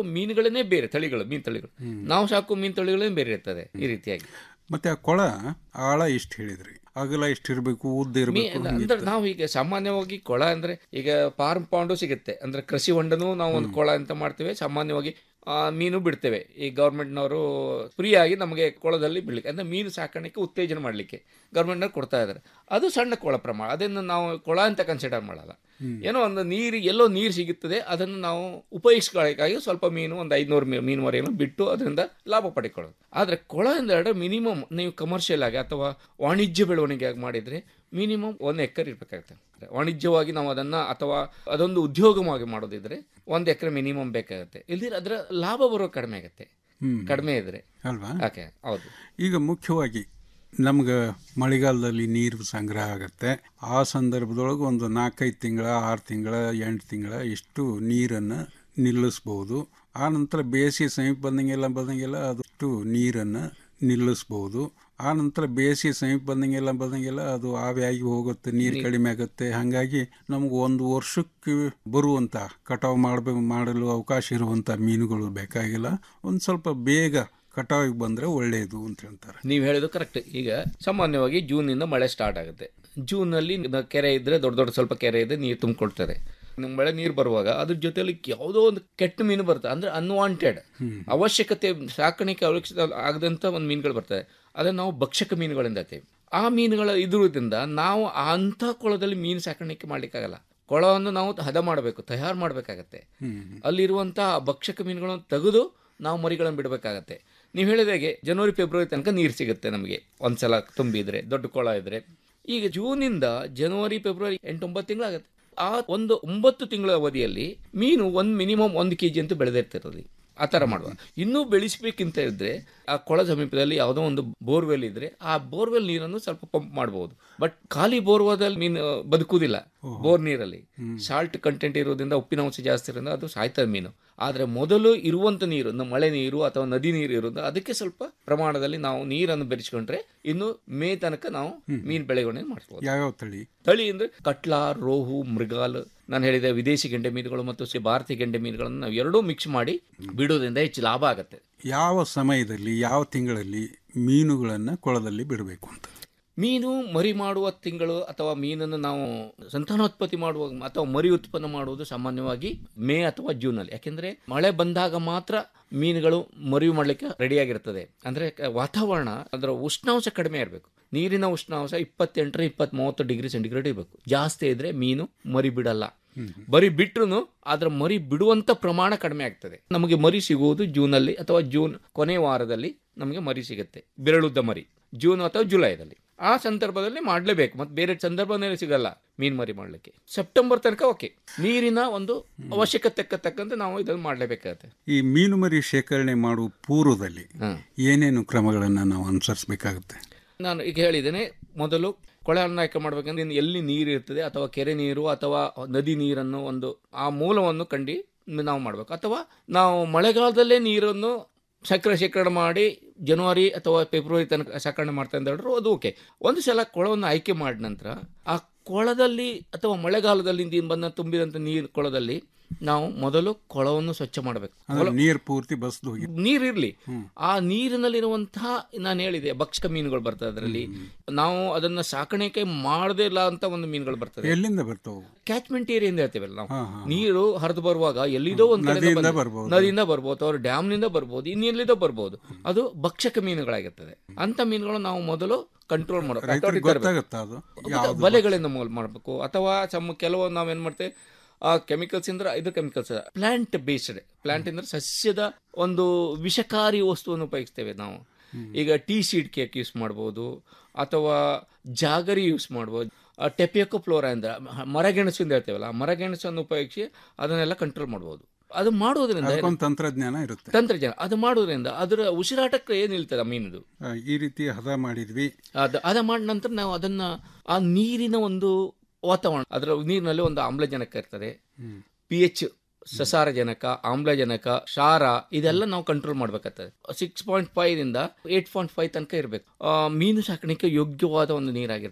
ಮೀನುಗಳನ್ನೇ ಬೇರೆ ತಳಿಗಳು ಮೀನು ತಳಿಗಳು ನಾವು ಸಾಕು ಮೀನು ತಳಿಗಳೇ ಬೇರೆ ಇರ್ತದೆ ಈ ರೀತಿಯಾಗಿ ಮತ್ತೆ ಆ ಕೊಳ ಆಳ ಇಷ್ಟು ಹೇಳಿದ್ರಿ ಅಗಲ ಇಷ್ಟು ಇರಬೇಕು ಉದ್ದ ಮೀ- ಇರಬೇಕು ಅಂದ್ರೆ ನಾವು ಈಗ ಸಾಮಾನ್ಯವಾಗಿ ಕೊಳ ಅಂದ್ರೆ ಈಗ ಫಾರ್ಮ್ ಪಾಂಡು ಸಿಗುತ್ತೆ ಅಂದ್ರೆ ಕೃಷಿ ಹೊಂಡನು ನಾವು ಒಂದು ಕೊಳ ಅಂತ ಮಾಡ್ತೇವೆ ಸಾಮಾನ್ಯವಾಗಿ ಆ, ಮೀನು ಬಿಡ್ತೇವೆ ಈ ಗೌರ್ಮೆಂಟ್ನವರು ಫ್ರೀ ಆಗಿ ನಮಗೆ ಕೊಳದಲ್ಲಿ ಬಿಡ್ಲಿಕ್ಕೆ ಅಂದ್ರೆ ಮೀನು ಸಾಕಾಣಿಕೆ ಉತ್ತೇಜನ ಮಾಡಲಿಕ್ಕೆ ಗೌರ್ಮೆಂಟ್ನವ್ರು ಕೊಡ್ತಾ ಇದ್ದಾರೆ ಅದು ಸಣ್ಣ ಕೊಳ ಪ್ರಮಾಣ ಅದನ್ನು ನಾವು ಕೊಳ ಅಂತ ಕನ್ಸಿಡರ್ ಮಾಡಲ್ಲ ಏನೋ ಒಂದು ನೀರು ಎಲ್ಲೋ ನೀರು ಸಿಗುತ್ತದೆ ಅದನ್ನು ನಾವು ಉಪಯೋಗಿಸ್ಕೊಳ್ಳೋಕ್ಕಾಗಿ ಸ್ವಲ್ಪ ಮೀನು ಒಂದು ಐದುನೂರು ಮೀನು ಮರಿಯನ್ನು ಬಿಟ್ಟು ಅದರಿಂದ ಲಾಭ ಪಡೆಕೊಳ್ಳೋದು ಆದರೆ ಕೊಳ ಎಂದರೆ ಮಿನಿಮಮ್ ನೀವು ಕಮರ್ಷಿಯಲ್ ಆಗಿ ಅಥವಾ ವಾಣಿಜ್ಯ ಬೆಳವಣಿಗೆ ಆಗಿ ಮಾಡಿದರೆ ಮಿನಿಮಮ್ ಒಂದು ಎಕರೆ ಇರಬೇಕಾಗುತ್ತೆ ವಾಣಿಜ್ಯವಾಗಿ ನಾವು ಅದನ್ನು ಅಥವಾ ಅದೊಂದು ಉದ್ಯೋಗವಾಗಿ ಮಾಡೋದಿದ್ರೆ ಒಂದು ಎಕರೆ ಮಿನಿಮಮ್ ಬೇಕಾಗುತ್ತೆ ಇಲ್ದಿರ ಅದರ ಲಾಭ ಬರೋ ಕಡಿಮೆ ಆಗುತ್ತೆ ಹ್ಮ್. ಕಡಿಮೆ ಇದ್ರೆ ಅಲ್ವಾ ಓಕೆ ಹೌದು ಈಗ ಮುಖ್ಯವಾಗಿ ನಮ್ಗೆ ಮಳೆಗಾಲದಲ್ಲಿ ನೀರು ಸಂಗ್ರಹ ಆಗುತ್ತೆ ಆ ಸಂದರ್ಭದೊಳಗೆ ಒಂದು ನಾಲ್ಕೈದು ತಿಂಗಳ ಆರು ತಿಂಗಳ ಎಂಟು ತಿಂಗಳ ಇಷ್ಟು ನೀರನ್ನು ನಿಲ್ಲಿಸ್ಬೋದು ಆ ನಂತರ ಬೇಸಿಗೆ ಸಮೀಪ ಬಂದಂಗೆಲ್ಲ ಬಂದಂಗೆಲ್ಲ ಅದಷ್ಟು ನೀರನ್ನು ನಿಲ್ಲಿಸ್ಬೋದು ಆ ನಂತರ ಬೇಸಿಗೆ ಸಮೀಪ ಬಂದಂಗೆಲ್ಲ ಬಂದಂಗೆಲ್ಲ ಅದು ಆವಿಯಾಗಿ ಹೋಗುತ್ತೆ ನೀರು ನೀರ್- ಕಡಿಮೆ ಆಗುತ್ತೆ ಹಾಗಾಗಿ ನಮ್ಗೆ ಒಂದು ವರ್ಷಕ್ಕೆ ಬರುವಂಥ ಕಟಾವು ಮಾಡಬೇಕು ಮಾಡಲು ಅವಕಾಶ ಇರುವಂಥ ಮೀನುಗಳು ಬೇಕಾಗಿಲ್ಲ ಒಂದು ಸ್ವಲ್ಪ ಬೇಗ ಕಟಾವಿಗೆ ಬಂದರೆ ಒಳ್ಳೆಯದು ಅಂತ ಹೇಳ್ತಾರೆ ನೀವು ಹೇಳಿದ್ದು ಕರೆಕ್ಟ್ ಈಗ ಸಾಮಾನ್ಯವಾಗಿ ಜೂನಿಂದ ಮಳೆ ಸ್ಟಾರ್ಟ್ ಆಗುತ್ತೆ ಜೂನಲ್ಲಿ ನ- ಕೆರೆ ಇದ್ರೆ ದೊಡ್ಡ ದೊಡ್ಡ ಸ್ವಲ್ಪ ಕೆರೆ ಇದ್ರೆ ನೀರು ತುಂಬಿಕೊಡ್ತದೆ ನಿಮ್ಗೆ ಮಳೆ ನೀರು ಬರುವಾಗ ಅದ್ರ ಜೊತೆಲಿ ಯಾವುದೋ ಒಂದು ಕೆಟ್ಟ ಮೀನು ಬರ್ತದೆ ಅಂದ್ರೆ ಅನ್ವಾಂಟೆಡ್ ಅವಶ್ಯಕತೆ ಸಾಕಾಣಿಕೆ ಅವಶ್ಯಕತೆ ಆಗದಂಥ ಒಂದು ಮೀನುಗಳು ಬರ್ತದೆ ಅದನ್ನು ನಾವು ಭಕ್ಷಕ ಮೀನುಗಳಿಂದ ಅಂತೀವಿ ಆ ಮೀನುಗಳ ಇದ್ರಿಂದ ನಾವು ಅಂಥ ಕೊಳದಲ್ಲಿ ಮೀನು ಸಾಕಾಣಿಕೆ ಮಾಡ್ಲಿಕ್ಕಾಗಲ್ಲ ಕೊಳವನ್ನು ನಾವು ಹದ ಮಾಡಬೇಕು ತಯಾರು ಮಾಡಬೇಕಾಗತ್ತೆ ಅಲ್ಲಿರುವಂಥ ಭಕ್ಷಕ ಮೀನುಗಳನ್ನು ತೆಗೆದು ನಾವು ಮರಿಗಳನ್ನು ಬಿಡಬೇಕಾಗತ್ತೆ ನೀವು ಹೇಳಿದಾಗೆ ಜನವರಿ ಫೆಬ್ರವರಿ ತನಕ ನೀರು ಸಿಗುತ್ತೆ ನಮಗೆ ಒಂದ್ಸಲ ತುಂಬಿದ್ರೆ ದೊಡ್ಡ ಕೊಳ ಇದ್ರೆ ಈಗ ಜೂನಿಂದ ಜನವರಿ ಫೆಬ್ರವರಿ ಎಂಟು ಒಂಬತ್ತು ತಿಂಗಳಾಗುತ್ತೆ ಆ ಒಂದು ಒಂಬತ್ತು ತಿಂಗಳ ಅವಧಿಯಲ್ಲಿ ಮೀನು ಒಂದು ಮಿನಿಮಮ್ ಒಂದು ಕೆ ಜಿ ಅಂತೂ ಬೆಳೆದಿರ್ತಿರೋದು ಆ ಥರ ಮಾಡುವ ಇನ್ನೂ ಬೆಳೆಸಬೇಕಿಂತ ಇದ್ರೆ ಆ ಕೊಳ ಸಮೀಪದಲ್ಲಿ ಯಾವುದೋ ಒಂದು ಬೋರ್ವೆಲ್ ಇದ್ರೆ ಆ ಬೋರ್ವೆಲ್ ನೀರನ್ನು ಸ್ವಲ್ಪ ಪಂಪ್ ಮಾಡಬಹುದು ಬಟ್ ಖಾಲಿ ಬೋರ್ವೆಲ್ ಮೀನು ಬದುಕುವುದಿಲ್ಲ ಬೋರ್ ನೀರಲ್ಲಿ ಸಾಲ್ಟ್ ಕಂಟೆಂಟ್ ಇರೋದ್ರಿಂದ ಉಪ್ಪಿನ ಅಂಶ ಜಾಸ್ತಿ ಇರೋದ್ರಿಂದ ಅದು ಸಾಯ್ತದೆ ಮೀನು ಆದರೆ ಮೊದಲು ಇರುವಂಥ ನೀರು ನ- ಮಳೆ ನೀರು ಅಥವಾ ನದಿ ನೀರು ಇರೋದು ಅದಕ್ಕೆ ಸ್ವಲ್ಪ ಪ್ರಮಾಣದಲ್ಲಿ ನಾವು ನೀರನ್ನು ಬೆರೆಸ್ಕೊಂಡ್ರೆ ಇನ್ನು ಮೇ ತನಕ ನಾವು ಮೀನು ಬೆಳೆಗಳನ್ನ ಮಾಡಿಸ್ಬೋದು ಯಾವ್ಯಾವ ತಳಿ ತಳಿ ಅಂದ್ರೆ ಕಟ್ಲಾ ರೋಹು ಮೃಗಾಲ್ ನಾನು ಹೇಳಿದ ವಿದೇಶಿ ಗೆಂಡೆ ಮೀನುಗಳು ಮತ್ತು ಸಿ- ಭಾರತೀಯ ಗೆಂಡೆ ಮೀನುಗಳನ್ನು ನಾವು ಎರಡೂ ಮಿಕ್ಸ್ ಮಾಡಿ ಬಿಡೋದ್ರಿಂದ ಹೆಚ್ಚು ಲಾಭ ಆಗುತ್ತೆ ಯಾವ ಸಮಯದಲ್ಲಿ ಯಾವ ತಿಂಗಳಲ್ಲಿ ಮೀನುಗಳನ್ನು ಕೊಳದಲ್ಲಿ ಬಿಡಬೇಕು ಅಂತ ಮೀನು ಮರಿ ಮಾಡುವ ತಿಂಗಳು ಅಥವಾ ಮೀನನ್ನು ನಾವು ಸಂತಾನೋತ್ಪತ್ತಿ ಮಾಡುವ ಅಥವಾ ಮರಿ ಉತ್ಪನ್ನ ಮಾಡುವುದು ಸಾಮಾನ್ಯವಾಗಿ ಮೇ ಅಥವಾ ಜೂನಲ್ಲಿ ಯಾಕೆಂದ್ರೆ ಮಳೆ ಬಂದಾಗ ಮಾತ್ರ ಮೀನುಗಳು ಮರಿ ಮಾಡಲಿಕ್ಕೆ ರೆಡಿಯಾಗಿರ್ತದೆ ಅಂದ್ರೆ ಕ- ವಾತಾವರಣ ಅದರ ಉಷ್ಣಾಂಶ ಕಡಿಮೆ ಇರಬೇಕು ನೀರಿನ ಉಷ್ಣಾಂಶ ಇಪ್ಪತ್ತೆಂಟರ ಇಪ್ಪತ್ತ್ ಮೂವತ್ತು ಡಿಗ್ರಿ ಸೆಂಟಿಗ್ರೇಡ್ ಇರಬೇಕು ಜಾಸ್ತಿ ಇದ್ರೆ ಮೀನು ಮರಿ ಬಿಡಲ್ಲ ಬರಿ ಬಿಟ್ರು ಅದರ ಮರಿ ಬಿಡುವಂತ ಪ್ರಮಾಣ ಕಡಿಮೆ ಆಗ್ತದೆ ನಮಗೆ ಮರಿ ಸಿಗುವುದು ಜೂನಲ್ಲಿ ಅಥವಾ ಜೂನ್ ಕೊನೆ ವಾರದಲ್ಲಿ ನಮಗೆ ಮರಿ ಸಿಗುತ್ತೆ ಬೆರಳುದ್ದ ಮರಿ ಜೂನ್ ಅಥವಾ ಜುಲೈದಲ್ಲಿ ಆ ಸಂದರ್ಭದಲ್ಲಿ ಮಾಡಲೇಬೇಕು ಮತ್ತೆ ಬೇರೆ ಸಂದರ್ಭದಲ್ಲಿ ಸಿಗಲ್ಲ ಮೀನ್ ಮರಿ ಮಾಡಲಿಕ್ಕೆ ಸೆಪ್ಟೆಂಬರ್ ತನಕ ಓಕೆ ನೀರಿನ ಒಂದು ಅವಶ್ಯಕತೆ ತಕ್ಕಂತೆ ನಾವು ಇದನ್ನು ಮಾಡಲೇಬೇಕಾಗತ್ತೆ ಈ ಮೀನು ಮರಿ ಶೇಖರಣೆ ಮಾಡುವ ಪೂರ್ವದಲ್ಲಿ ಏನೇನು ಕ್ರಮಗಳನ್ನು ನಾವು ಅನುಸರಿಸಬೇಕಾಗುತ್ತೆ ನಾನು ಈಗ ಹೇಳಿದ್ದೇನೆ ಮೊದಲು ಕೊಳೆಯನ್ನು ಆಯ್ಕೆ ಮಾಡಬೇಕಂದ್ರೆ ಇನ್ನು ಎಲ್ಲಿ ನೀರು ಇರ್ತದೆ ಅಥವಾ ಕೆರೆ ನೀರು ಅಥವಾ ನದಿ ನೀರನ್ನು ಒಂದು ಆ ಮೂಲವನ್ನು ಕಂಡು ನಾವು ಮಾಡಬೇಕು ಅಥವಾ ನಾವು ಮಳೆಗಾಲದಲ್ಲೇ ನೀರನ್ನು ಸಕ್ಕರೆ ಶೇಖರಣೆ ಮಾಡಿ ಜನವರಿ ಅಥವಾ ಫೆಬ್ರವರಿ ತನಕ ಶೇಖರಣೆ ಮಾಡ್ತಾ ಅಂತ ಹೇಳಿದ್ರು ಅದು ಓಕೆ ಒಂದು ಸಲ ಕೊಳವನ್ನು ಆಯ್ಕೆ ಮಾಡಿದ ನಂತರ ಆ ಕೊಳದಲ್ಲಿ ಅಥವಾ ಮಳೆಗಾಲದಲ್ಲಿ ನೀನು ಬಂದ ತುಂಬಿದಂಥ ನೀರು ಕೊಳದಲ್ಲಿ ನಾವು ಮೊದಲು ಕೊಳವನ್ನು ಸ್ವಚ್ಛ ಮಾಡಬೇಕು ಅಂದ್ರೆ ನೀರು ಪೂರ್ತಿ ಬಸ್ದು ಹೋಗಿ ನೀರಿರ್ಲಿ ಆ ನೀರಿನಲ್ಲಿರುವಂತಹ ನಾನು ಹೇಳಿದೆ ಭಕ್ಷಕ ಮೀನುಗಳು ಬರ್ತದೆ ಅದರಲ್ಲಿ ನಾವು ಅದನ್ನ ಸಾಕಾಣಿಕೆ ಮಾಡದೇ ಇಲ್ಲ ಅಂತ ಒಂದು ಮೀನುಗಳು ಬರ್ತದೆ ಎಲ್ಲಿಂದ ಬರ್ತಾವು ಕ್ಯಾಚ್ಮೆಂಟ್ ಏರಿಯಾ ಅಂತ ಹೇಳ್ತೇವಲ್ಲ ನಾವು ನೀರು ಹರಿದು ಬರುವಾಗ ಎಲ್ಲಿದೋ ಒಂದು ಕಡೆಯಿಂದ ನದಿಯಿಂದ ಬಂದು- ಬರ್ಬೋದು. ನದಿಯಿಂದ ಬರ್ಬೋದು ಅವ್ರ ಡ್ಯಾಮ್ನಿಂದ ಬರ್ಬೋದು ಇನ್ನೆಲ್ಲಿದೋ ಬರ್ಬೋದು ಅದು ಭಕ್ಷಕ ಮೀನುಗಳಾಗಿರ್ತದೆ ಅಂತ ಮೀನುಗಳು ನಾವು ಮೊದಲು ಕಂಟ್ರೋಲ್ ಮಾಡಬೇಕು ರೈತರಿಗೆ authority ತರಬೇಕು. ಗೊತ್ತಾಗುತ್ತಾ ಅದು ಮತ್ತೆ ಯಾವ್ದು ಬಲೆಗಳಿಂದ ಮೂಲ ಮಾಡಬೇಕು ಅಥವಾ ಸಮ್ ಕೆಲವು ನಾವೇನ್ ಮಾಡ್ತೇವೆ ಆ ಕೆಮಿಕಲ್ಸ್ ಇಂದ್ರೆ ಇದು ಕೆಮಿಕಲ್ಸ್ ಪ್ಲಾಂಟ್ ಬೇಸ್ಡ್ ಪ್ಲಾಂಟ್ ಅಂದ್ರೆ ಸಸ್ಯದ ಒಂದು ವಿಷಕಾರಿ ವಸ್ತುವನ್ನು ಉಪಯೋಗಿಸ್ತೇವೆ ನಾವು ಈಗ ಟೀ ಸೀಡ್ ಕೇಕ್ ಯೂಸ್ ಮಾಡ್ಬೋದು ಅಥವಾ ಜಾಗರಿ ಯೂಸ್ ಮಾಡ್ಬೋದು ಟೆಪಿಯಕೋ ಫ್ಲೋರಾ ಅಂದ್ರೆ ಮರಗೆಣಸು ಅಂತ ಹೇಳ್ತೇವಲ್ಲ ಆ ಮರಗೆಣಸನ್ನು ಉಪಯೋಗಿಸಿ ಅದನ್ನೆಲ್ಲ ಕಂಟ್ರೋಲ್ ಮಾಡ್ಬೋದು ಅದು ಮಾಡೋದ್ರಿಂದ ಅದಕ್ಕೊಂದು ತಂತ್ರಜ್ಞಾನ ಇರುತ್ತೆ ತಂತ್ರಜ್ಞಾನ ಅದು ಮಾಡೋದ್ರಿಂದ ಅದರ ಉಸಿರಾಟಕ್ಕೆ ಏನು ನಿಲ್ತದೆ ಆ ಮೀನದು ಆ, ಈ ರೀತಿ ಹದ ಮಾಡಿದ್ವಿ ಅದ ಅದ ಮಾಡಿದ ನಂತರ ನಾವು ಅದನ್ನ ಆ ನೀರಿನ ಒಂದು ವಾತಾವರಣ ಅದರ ನೀರಿನಲ್ಲಿ ಒಂದು ಆಮ್ಲಜನಕ ಇರ್ತದೆ ಪಿ ಎಚ್ ಸಸಾರಜನಕ ಆಮ್ಲಜನಕ ಕ್ಷಾರ ಇದೆಲ್ಲ ನಾವು ಕಂಟ್ರೋಲ್ ಮಾಡ್ಬೇಕಾಗ್ತದೆ ಸಿಕ್ಸ್ ಪಾಯಿಂಟ್ ಫೈವ್ ಇಂದ ಏಟ್ ಪಾಯಿಂಟ್ ಫೈವ್ ತನಕ ಇರಬೇಕು ಮೀನು ಸಾಕಾಣಿಕೆ ಯೋಗ್ಯವಾದ ಒಂದು ನೀರಾಗಿರ್ತದೆ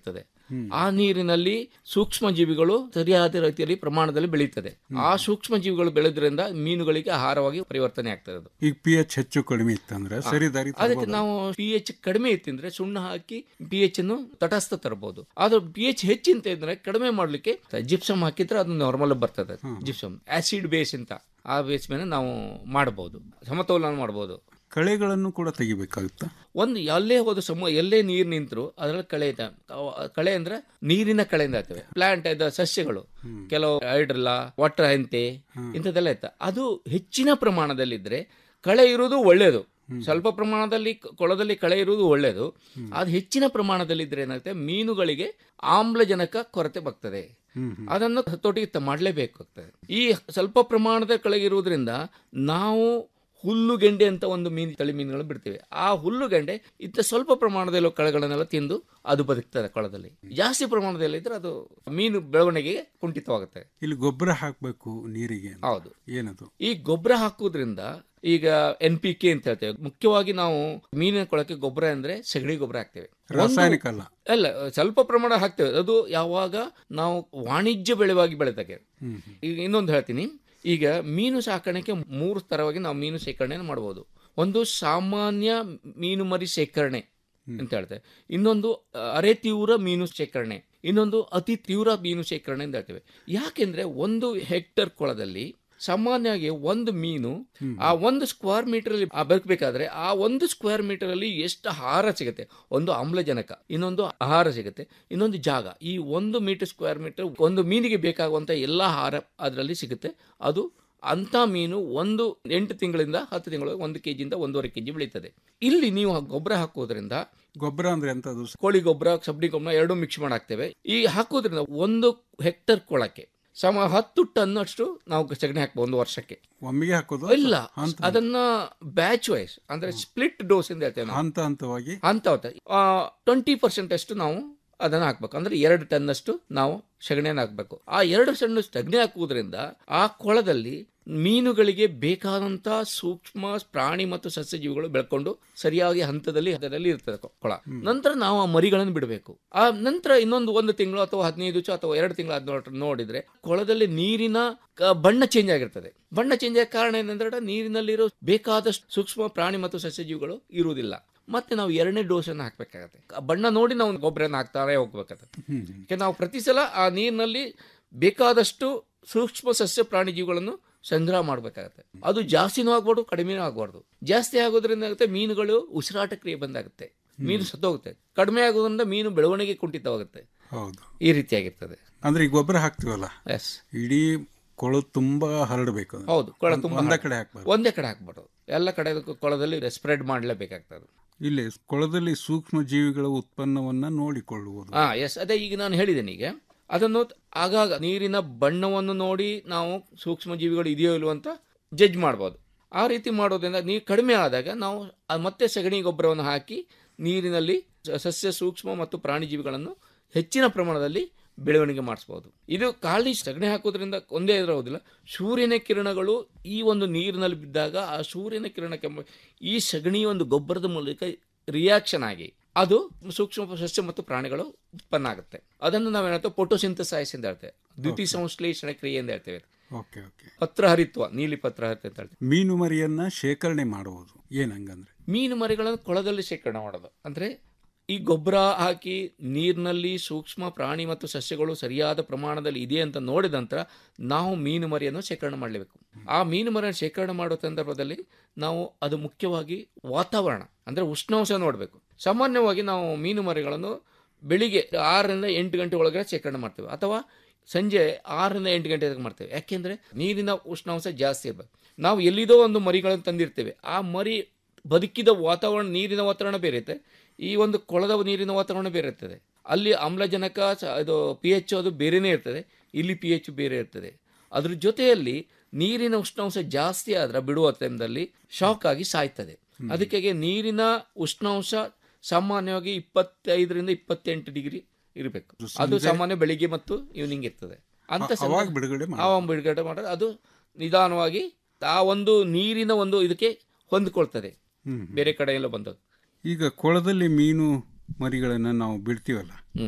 ಆ ನೀರಿನಲ್ಲಿ ಸೂಕ್ಷ್ಮ ಜೀವಿಗಳು ಸರಿಯಾದ ರೀತಿಯಲ್ಲಿ ಪ್ರಮಾಣದಲ್ಲಿ ಬೆಳೀತದೆ ಆ ಸೂಕ್ಷ್ಮ ಜೀವಿಗಳು ಬೆಳೆದ್ರಿಂದ ಮೀನುಗಳಿಗೆ ಆಹಾರವಾಗಿ ಪರಿವರ್ತನೆ ಆಗ್ತದೆ ಅದು ಈಗ ಪಿ ಎಚ್ ಹೆಚ್ಚು ಕಡಿಮೆ ಇತ್ತಂದ್ರೆ ಸರಿ ದಾರಿ ಅದಕ್ಕೆ ನಾವು ಪಿ ಎಚ್ ಕಡಿಮೆ ಇತ್ತಿಂದ್ರೆ ಸುಣ್ಣ ಹಾಕಿ ಪಿ ಎಚ್ ಅನ್ನು ತಟಸ್ಥ ತರಬಹುದು ಆದ್ರೆ ಪಿ ಎಚ್ ಹೆಚ್ಚಿಂತ ಇದ್ರೆ ಕಡಿಮೆ ಮಾಡ್ಲಿಕ್ಕೆ ಜಿಪ್ಸಮ್ ಹಾಕಿದ್ರೆ ಅದು ನಾರ್ಮಲ್ ಬರ್ತದೆ ಜಿಪ್ಸಮ್ ಆಸಿಡ್ ಬೇಸ್ ಅಂತ ಆ ಬೇಸ್ ಮೇಲೆ ನಾವು ಮಾಡಬಹುದು ಸಮತೋಲನ ಮಾಡಬಹುದು ಕಳೆಗಳನ್ನು ಕೂಡ ತೆಗಿಬೇಕಾಗುತ್ತಾ ಒಂದು ಎಲ್ಲೇ ಹೋದ ಸಮ ಎಲ್ಲೇ ನೀರು ನಿಂತರು ಅದರಲ್ಲಿ ಕಳೆ ಇದೆ ಅವ- ಕಳೆ ಅಂದ್ರೆ ನೀರಿನ ಕಳೆಯಿಂದ ಆಗ್ತವೆ ಪ್ಲಾಂಟ್ ಇದ್ದ ಸಸ್ಯಗಳು ಕೆಲವು ಹೈಡ್ರಲ್ಲ ವಾಟರ್ ಹಂತೆ ಇಂಥದ್ದೆಲ್ಲ ಇತ್ತ ಅದು ಹೆಚ್ಚಿನ ಪ್ರಮಾಣದಲ್ಲಿದ್ರೆ ಕಳೆ ಇರುವುದು ಒಳ್ಳೆಯದು ಸ್ವಲ್ಪ ಪ್ರಮಾಣದಲ್ಲಿ ಕ- ಕೊಳದಲ್ಲಿ ಕಳೆ ಇರುವುದು ಒಳ್ಳೆಯದು ಅದು ಹೆಚ್ಚಿನ ಪ್ರಮಾಣದಲ್ಲಿದ್ರೆ ಏನಾಗುತ್ತೆ ಮೀನುಗಳಿಗೆ ಆಮ್ಲಜನಕ ಕೊರತೆ ಬರ್ತದೆ ಅದನ್ನು ಹತೋಟಿಗೆ ಮಾಡಲೇಬೇಕಾಗ್ತದೆ ಈ ಸ್ವಲ್ಪ ಪ್ರಮಾಣದ ಕೆಳಗೆ ಇರುವುದರಿಂದ ನಾವು ಹುಲ್ಲುಗೆಂಡೆ ಅಂತ ಒಂದು ಮೀನು ತಳಿ ಮೀನುಗಳು ಬಿಡ್ತೇವೆ ಆ ಹುಲ್ಲುಗೆಂಡೆ ಇತ್ತ ಸ್ವಲ್ಪ ಪ್ರಮಾಣದಲ್ಲಿ ಕಳೆಗಳನ್ನೆಲ್ಲ ತಿಂದು ಅದು ಬದುಕ್ತದೆ ಕೊಳದಲ್ಲಿ ಜಾಸ್ತಿ ಪ್ರಮಾಣದಲ್ಲಿ ಇದ್ರೆ ಅದು ಮೀನು ಬೆಳವಣಿಗೆಗೆ ಕುಂಠಿತವಾಗುತ್ತೆ ಇಲ್ಲಿ ಗೊಬ್ಬರ ಹಾಕಬೇಕು ನೀರಿಗೆ ಅಂತ. ಹೌದು ಏನದು ಈ ಗೊಬ್ಬರ ಹಾಕುವುದರಿಂದ ಈಗ ಎನ್ ಪಿ ಕೆ ಅಂತ ಹೇಳ್ತೇವೆ ಮುಖ್ಯವಾಗಿ ನಾವು ಮೀನಿನ ಕೊಳಕ್ಕೆ ಗೊಬ್ಬರ ಅಂದ್ರೆ ಸಗಣಿ ಗೊಬ್ಬರ ಹಾಕ್ತೇವೆ ಒಂದು- ರಾಸಾಯನಿಕ ಅಲ್ಲ. ಅಲ್ಲ ಸ್ವಲ್ಪ ಪ್ರಮಾಣ ಹಾಕ್ತೇವೆ ಅದು ಯಾವಾಗ ನಾವು ವಾಣಿಜ್ಯ ಬೆಳೆವಾಗಿ ಬೆಳೆದಾಗ ಈಗ ಇನ್ನೊಂದು ಹೇಳ್ತೀನಿ ಈಗ ಮೀನು ಸಾಕಾಣಿಕೆ ಮೂರು ತರವಾಗಿ ನಾವು ಮೀನು ಶೇಖರಣೆ ಮಾಡಬಹುದು ಒಂದು ಸಾಮಾನ್ಯ ಮೀನು ಮರಿ ಶೇಖರಣೆ ಅಂತ ಹೇಳ್ತೇವೆ ಇನ್ನೊಂದು ಅ, ಅರೆ ತೀವ್ರ ಮೀನು ಶೇಖರಣೆ ಇನ್ನೊಂದು ಅತಿ ತೀವ್ರ ಮೀನು ಶೇಖರಣೆ ಅಂತ ಹೇಳ್ತೇವೆ ಯಾಕೆಂದ್ರೆ ಒಂದು ಹೆಕ್ಟರ್ ಕೊಳದಲ್ಲಿ ಸಾಮಾನ್ಯವಾಗಿ ಒಂದು ಮೀನು ಆ ಒಂದು ಸ್ಕ್ವೇರ್ ಮೀಟರ್ ಅಲ್ಲಿ ಬದುಕಬೇಕಾದ್ರೆ ಆ ಒಂದು ಸ್ಕ್ವೇರ್ ಮೀಟರ್ ಅಲ್ಲಿ ಎಷ್ಟು ಆಹಾರ ಸಿಗುತ್ತೆ ಒಂದು ಆಮ್ಲಜನಕ ಇನ್ನೊಂದು ಆಹಾರ ಸಿಗುತ್ತೆ ಇನ್ನೊಂದು ಜಾಗ ಈ ಒಂದು ಮೀಟರ್ ಸ್ಕ್ವೇರ್ ಮೀಟರ್ ಒಂದು ಮೀನಿಗೆ ಬೇಕಾಗುವಂತ ಎಲ್ಲ ಆಹಾರ ಅದರಲ್ಲಿ ಸಿಗುತ್ತೆ ಅದು ಅಂತ ಮೀನು ಒಂದು ಎಂಟು ತಿಂಗಳಿಂದ ಹತ್ತು ತಿಂಗಳು ಒಂದು ಕೆಜಿಯಿಂದ ಒಂದೂವರೆ ಕೆಜಿ ಬೆಳೀತದೆ ಇಲ್ಲಿ ನೀವು ಆ ಗೊಬ್ಬರ ಹಾಕೋದ್ರಿಂದ ಗೊಬ್ಬರ ಅಂದ್ರೆ ಎಂತದು ಕೋಳಿ ಗೊಬ್ಬರ ಸಬ್ಡಿ ಗೊಬ್ಬರ ಎರಡೂ ಮಿಕ್ಸ್ ಮಾಡಿ ಹಾಕ್ತೇವೆ ಈ ಹಾಕೋದ್ರಿಂದ ಒಂದು ಹೆಕ್ಟರ್ ಕೊಳಕ್ಕೆ ಸಮ ಹತ್ತು ಟನ್ ಅಷ್ಟು ನಾವು ಸಗಣಿ ಹಾಕ್ಬೋದು ಒಂದು ವರ್ಷಕ್ಕೆ ಒಮ್ಮೆಗೆ ಹಾಕೋದು ಇಲ್ಲ ಹಂತ ಅದನ್ನ ಬ್ಯಾಚ್ ವೈಸ್ ಅಂದ್ರೆ ಸ್ಪ್ಲಿಟ್ ಡೋಸ್ ಅಂತ ಹೇಳ್ತೇವೆ ನಾವು. ಹಂತ ಹಂತವಾಗಿ ಅಂತ ಟ್ವೆಂಟಿ ಪರ್ಸೆಂಟ್ ಅಷ್ಟು ನಾವು ಅದನ್ನ ಹಾಕ್ಬೇಕು ಅಂದ್ರೆ ಎರಡು ಟನ್ ಅಷ್ಟು ನಾವು ಸಗಣಿಯನ್ನು ಹಾಕ್ಬೇಕು ಆ ಎರಡು ಸಣ್ಣ ಸಗಣಿ ಹಾಕುವುದರಿಂದ ಆ ಕೊಳದಲ್ಲಿ ಮೀನುಗಳಿಗೆ ಬೇಕಾದಂತ ಸೂಕ್ಷ್ಮ ಪ್ರಾಣಿ ಮತ್ತು ಸಸ್ಯ ಜೀವಿಗಳು ಬೆಳ್ಕೊಂಡು ಸರಿಯಾಗಿ ಹಂತದಲ್ಲಿ ಹಂತದಲ್ಲಿ ಇರ್ತದೆ ಕೊ- ಕೊಳ ನಂತರ ನಾವು ಆ ಮರಿಗಳನ್ನು ಬಿಡಬೇಕು ಆ ನಂತರ ಇನ್ನೊಂದು ಒಂದು ತಿಂಗಳು ಅಥವಾ ಹದಿನೈದು ದಿವಸ ಅಥವಾ ಎರಡು ತಿಂಗಳು ಆದ ನೋಡಿದ್ರೆ ಕೊಳದಲ್ಲಿ ನೀರಿನ ಕ- ಬಣ್ಣ ಚೇಂಜ್ ಆಗಿರ್ತದೆ ಬಣ್ಣ ಚೇಂಜ್ ಆಗ ಕಾರಣ ಏನಂದ್ರೆ ನೀರಿನಲ್ಲಿರೋ ಬೇಕಾದಷ್ಟು ಸೂಕ್ಷ್ಮ ಪ್ರಾಣಿ ಮತ್ತು ಸಸ್ಯ ಜೀವಿಗಳು ಇರುವುದಿಲ್ಲ ಮತ್ತೆ ನಾವು ಎರಡನೇ ಡೋಸ್ ಅನ್ನು ಹಾಕ್ಬೇಕಾಗತ್ತೆ ಆ ಬಣ್ಣ ನೋಡಿ ನಾವು ಗೊಬ್ಬರನ ಹಾಕ್ತಾನೆ ಹೋಗ್ಬೇಕಾಗತ್ತೆ ಯಾಕೆ ನಾವು ಪ್ರತಿ ಸಲ ಆ ನೀರಿನಲ್ಲಿ ಬೇಕಾದಷ್ಟು ಸೂಕ್ಷ್ಮ ಸಸ್ಯ ಪ್ರಾಣಿ ಜೀವಿಗಳನ್ನು ಸಂಗ್ರಹ ಮಾಡಬೇಕಾಗತ್ತೆ ಅದು ಜಾಸ್ತಿನೂ ಆಗ್ಬಾರ್ದು ಕಡಿಮೆನೂ ಆಗಬಾರ್ದು ಜಾಸ್ತಿ ಆಗೋದ್ರಿಂದ ಆಗುತ್ತೆ ಮೀನುಗಳು ಉಸಿರಾಟ ಕ್ರಿಯೆ ಬಂದಾಗುತ್ತೆ ಮೀನು ಸತ್ತೋಗುತ್ತೆ ಕಡಿಮೆ ಆಗೋದ್ರಿಂದ ಮೀನು ಬೆಳವಣಿಗೆ ಕುಂಠಿತವಾಗುತ್ತೆ ಹೌದು ಈ ರೀತಿಯಾಗಿರ್ತದೆ ಅಂದ್ರೆ ಈ ಗೊಬ್ಬರ ಹಾಕ್ತಿವಲ್ಲ ಎಸ್ ಇಡೀ ಕೊಳು ತುಂಬಾ ಹರಡಬೇಕು ಅದು. ಹೌದು ಕೊಳ ತುಂಬ ಒಂದೇ ಕಡೆ ಹಾಕ್ಬಾರ್ದು ಒಂದೇ ಕಡೆ ಹಾಕ್ಬಾರ್ದು ಎಲ್ಲ ಕಡೆ ಕೊಳದಲ್ಲಿ ಸ್ಪ್ರೆಡ್ ಮಾಡಲೇಬೇಕಾಗ್ತದೆ ಇಲ್ಲಿ ಕೊಳದಲ್ಲಿ ಸೂಕ್ಷ್ಮ ಜೀವಿಗಳ ಉತ್ಪನ್ನವನ್ನ ನೋಡಿಕೊಳ್ಳುವುದು ಹಾ ಎಸ್ ಅದೇ ಈಗ ನಾನು ಹೇಳಿದ್ದೇನೆ ಈಗ ಅದನ್ನು ಆಗಾಗ ನೀರಿನ ಬಣ್ಣವನ್ನು ನೋಡಿ ನಾವು ಸೂಕ್ಷ್ಮ ಜೀವಿಗಳು ಇದೆಯೋ ಇಲ್ವೋ ಅಂತ ಜಡ್ಜ್ ಮಾಡ್ಬೋದು ಆ ರೀತಿ ಮಾಡೋದ್ರಿಂದ ನೀರು ಕಡಿಮೆ ಆದಾಗ ನಾವು ಆ ಮತ್ತೆ ಸಗಣಿ ಗೊಬ್ಬರವನ್ನು ಹಾಕಿ ನೀರಿನಲ್ಲಿ ಸ- ಸಸ್ಯ ಸೂಕ್ಷ್ಮ ಮತ್ತು ಪ್ರಾಣಿ ಜೀವಿಗಳನ್ನು ಹೆಚ್ಚಿನ ಪ್ರಮಾಣದಲ್ಲಿ ಬೆಳವಣಿಗೆ ಮಾಡಿಸ್ಬೋದು ಇದು ಖಾಲಿ ಸಗಣಿ ಹಾಕೋದ್ರಿಂದ ಒಂದೇ ಇರೋದಿಲ್ಲ ಸೂರ್ಯನ ಕಿರಣಗಳು ಈ ಒಂದು ನೀರಿನಲ್ಲಿ ಬಿದ್ದಾಗ ಆ ಸೂರ್ಯನ ಕಿರಣಕ್ಕೆ ಮ- ಈ ಸಗಣಿ ಒಂದು ಗೊಬ್ಬರದ ಮೂಲಕ ರಿಯಾಕ್ಷನ್ ಆಗಿ ಅದು ಸೂಕ್ಷ್ಮ ಸಸ್ಯ ಮತ್ತು ಪ್ರಾಣಿಗಳು ಉತ್ಪನ್ನ ಆಗುತ್ತೆ ಅದನ್ನು ನಾವೇನಂತ ಫೋಟೋಸಿಂಥಸೈಸ್ ಅಂತ ಹೇಳ್ತೇವೆ ದ್ವಿತೀಯ ಸಂಶ್ಲೇಷಣೆ ಕ್ರಿಯೆ ಅಂತ ಹೇಳ್ತೇವೆ ಓಕೆ ಓಕೆ ಪತ್ರಹರಿತ್ವ ನೀಲಿ ಪತ್ರಹರಿತ್ವ ಅಂತ ಹೇಳ್ತೇವೆ ಮೀನು ಮರಿಯನ್ನ ಶೇಖರಣೆ ಮಾಡುವುದು ಏನಂಗಂದ್ರೆ ಮೀನು ಮರಿಗಳನ್ನು ಕೊಳದಲ್ಲಿ ಶೇಖರಣೆ ಮಾಡೋದು ಅಂದ್ರೆ ಈ ಗೊಬ್ಬರ ಹಾಕಿ ನೀರಿನಲ್ಲಿ ಸೂಕ್ಷ್ಮ ಪ್ರಾಣಿ ಮತ್ತು ಸಸ್ಯಗಳು ಸರಿಯಾದ ಪ್ರಮಾಣದಲ್ಲಿ ಇದೆ ಅಂತ ನೋಡಿದ ನಂತರ ನಾವು ಮೀನು ಮರಿಯನ್ನು ಶೇಖರಣೆ ಮಾಡಲೇಬೇಕು ಆ ಮೀನು ಮರಿಯನ್ನು ಶೇಖರಣೆ ಮಾಡೋ ಸಂದರ್ಭದಲ್ಲಿ ನಾವು ಅದು ಮುಖ್ಯವಾಗಿ ವಾತಾವರಣ ಅಂದ್ರೆ ಉಷ್ಣಾಂಶ ನೋಡಬೇಕು ಸಾಮಾನ್ಯವಾಗಿ ನಾವು ಮೀನು ಮರಿಗಳನ್ನು ಬೆಳಿಗ್ಗೆ ಆರರಿಂದ ಎಂಟು ಗಂಟೆ ಒಳಗಡೆ ಶೇಖರಣೆ ಮಾಡ್ತೇವೆ ಅಥವಾ ಸಂಜೆ ಆರರಿಂದ ಎಂಟು ಗಂಟೆ ತನಕ ಮಾಡ್ತೇವೆ ಯಾಕೆಂದ್ರೆ ನೀರಿನ ಉಷ್ಣಾಂಶ ಜಾಸ್ತಿ ಇರಬೇಕು ನಾವು ಎಲ್ಲಿದೋ ಒಂದು ಮರಿಗಳನ್ನು ತಂದಿರ್ತೇವೆ ಆ ಮರಿ ಬದುಕಿದ ವಾತಾವರಣ ನೀರಿನ ವಾತಾವರಣ ಬೇರೆ ಇರುತ್ತೆ ಈ ಒಂದು ಕೊಳದ ನೀರಿನ ವಾತಾವರಣ ಬೇರೆ ಇರ್ತದೆ ಅಲ್ಲಿ ಆಮ್ಲಜನಕ ಸ- ಇದು ಪಿ ಎಚ್ ಅದು ಬೇರೆನೇ ಇರ್ತದೆ ಇಲ್ಲಿ ಪಿ ಎಚ್ ಬೇರೆ ಇರ್ತದೆ ಅದ್ರ ಜೊತೆಯಲ್ಲಿ ನೀರಿನ ಉಷ್ಣಾಂಶ ಜಾಸ್ತಿ ಆದ್ರೆ ಬಿಡುವ ಟೈಮ್ದಲ್ಲಿ ಶಾಕ್ ಆಗಿ ಸಾಯ್ತದೆ ಅದಕ್ಕಾಗಿ ನೀರಿನ ಉಷ್ಣಾಂಶ ಸಾಮಾನ್ಯವಾಗಿ ಇಪ್ಪತ್ತೈದರಿಂದ ಇಪ್ಪತ್ತೆಂಟು ಡಿಗ್ರಿ ಇರಬೇಕು ಅದು ಸಂಜೆ- ಸಾಮಾನ್ಯ ಬೆಳಿಗ್ಗೆ ಮತ್ತು ಈವ್ನಿಂಗ್ ಇರ್ತದೆ ಅಂತ ಅ- ಅವಾಗ ಬಿಡುಗಡೆ ಮಾಡೋದು. ಅವಾಗ ಬಿಡುಗಡೆ ಮಾಡೋದು ಅದು ನಿಧಾನವಾಗಿ ಆ ಒಂದು ನೀರಿನ ಒಂದು ಇದಕ್ಕೆ ಹೊಂದಿಕೊಳ್ತದೆ ಹ್ಮ್. ಬೇರೆ ಕಡೆ ಎಲ್ಲ ಬಂದದ್ದು ಈಗ ಕೊಳದಲ್ಲಿ ಮೀನು ಮರಿಗಳನ್ನ ನಾವು ಬಿಡ್ತೀವಲ್ಲ ಹ್ಮ್.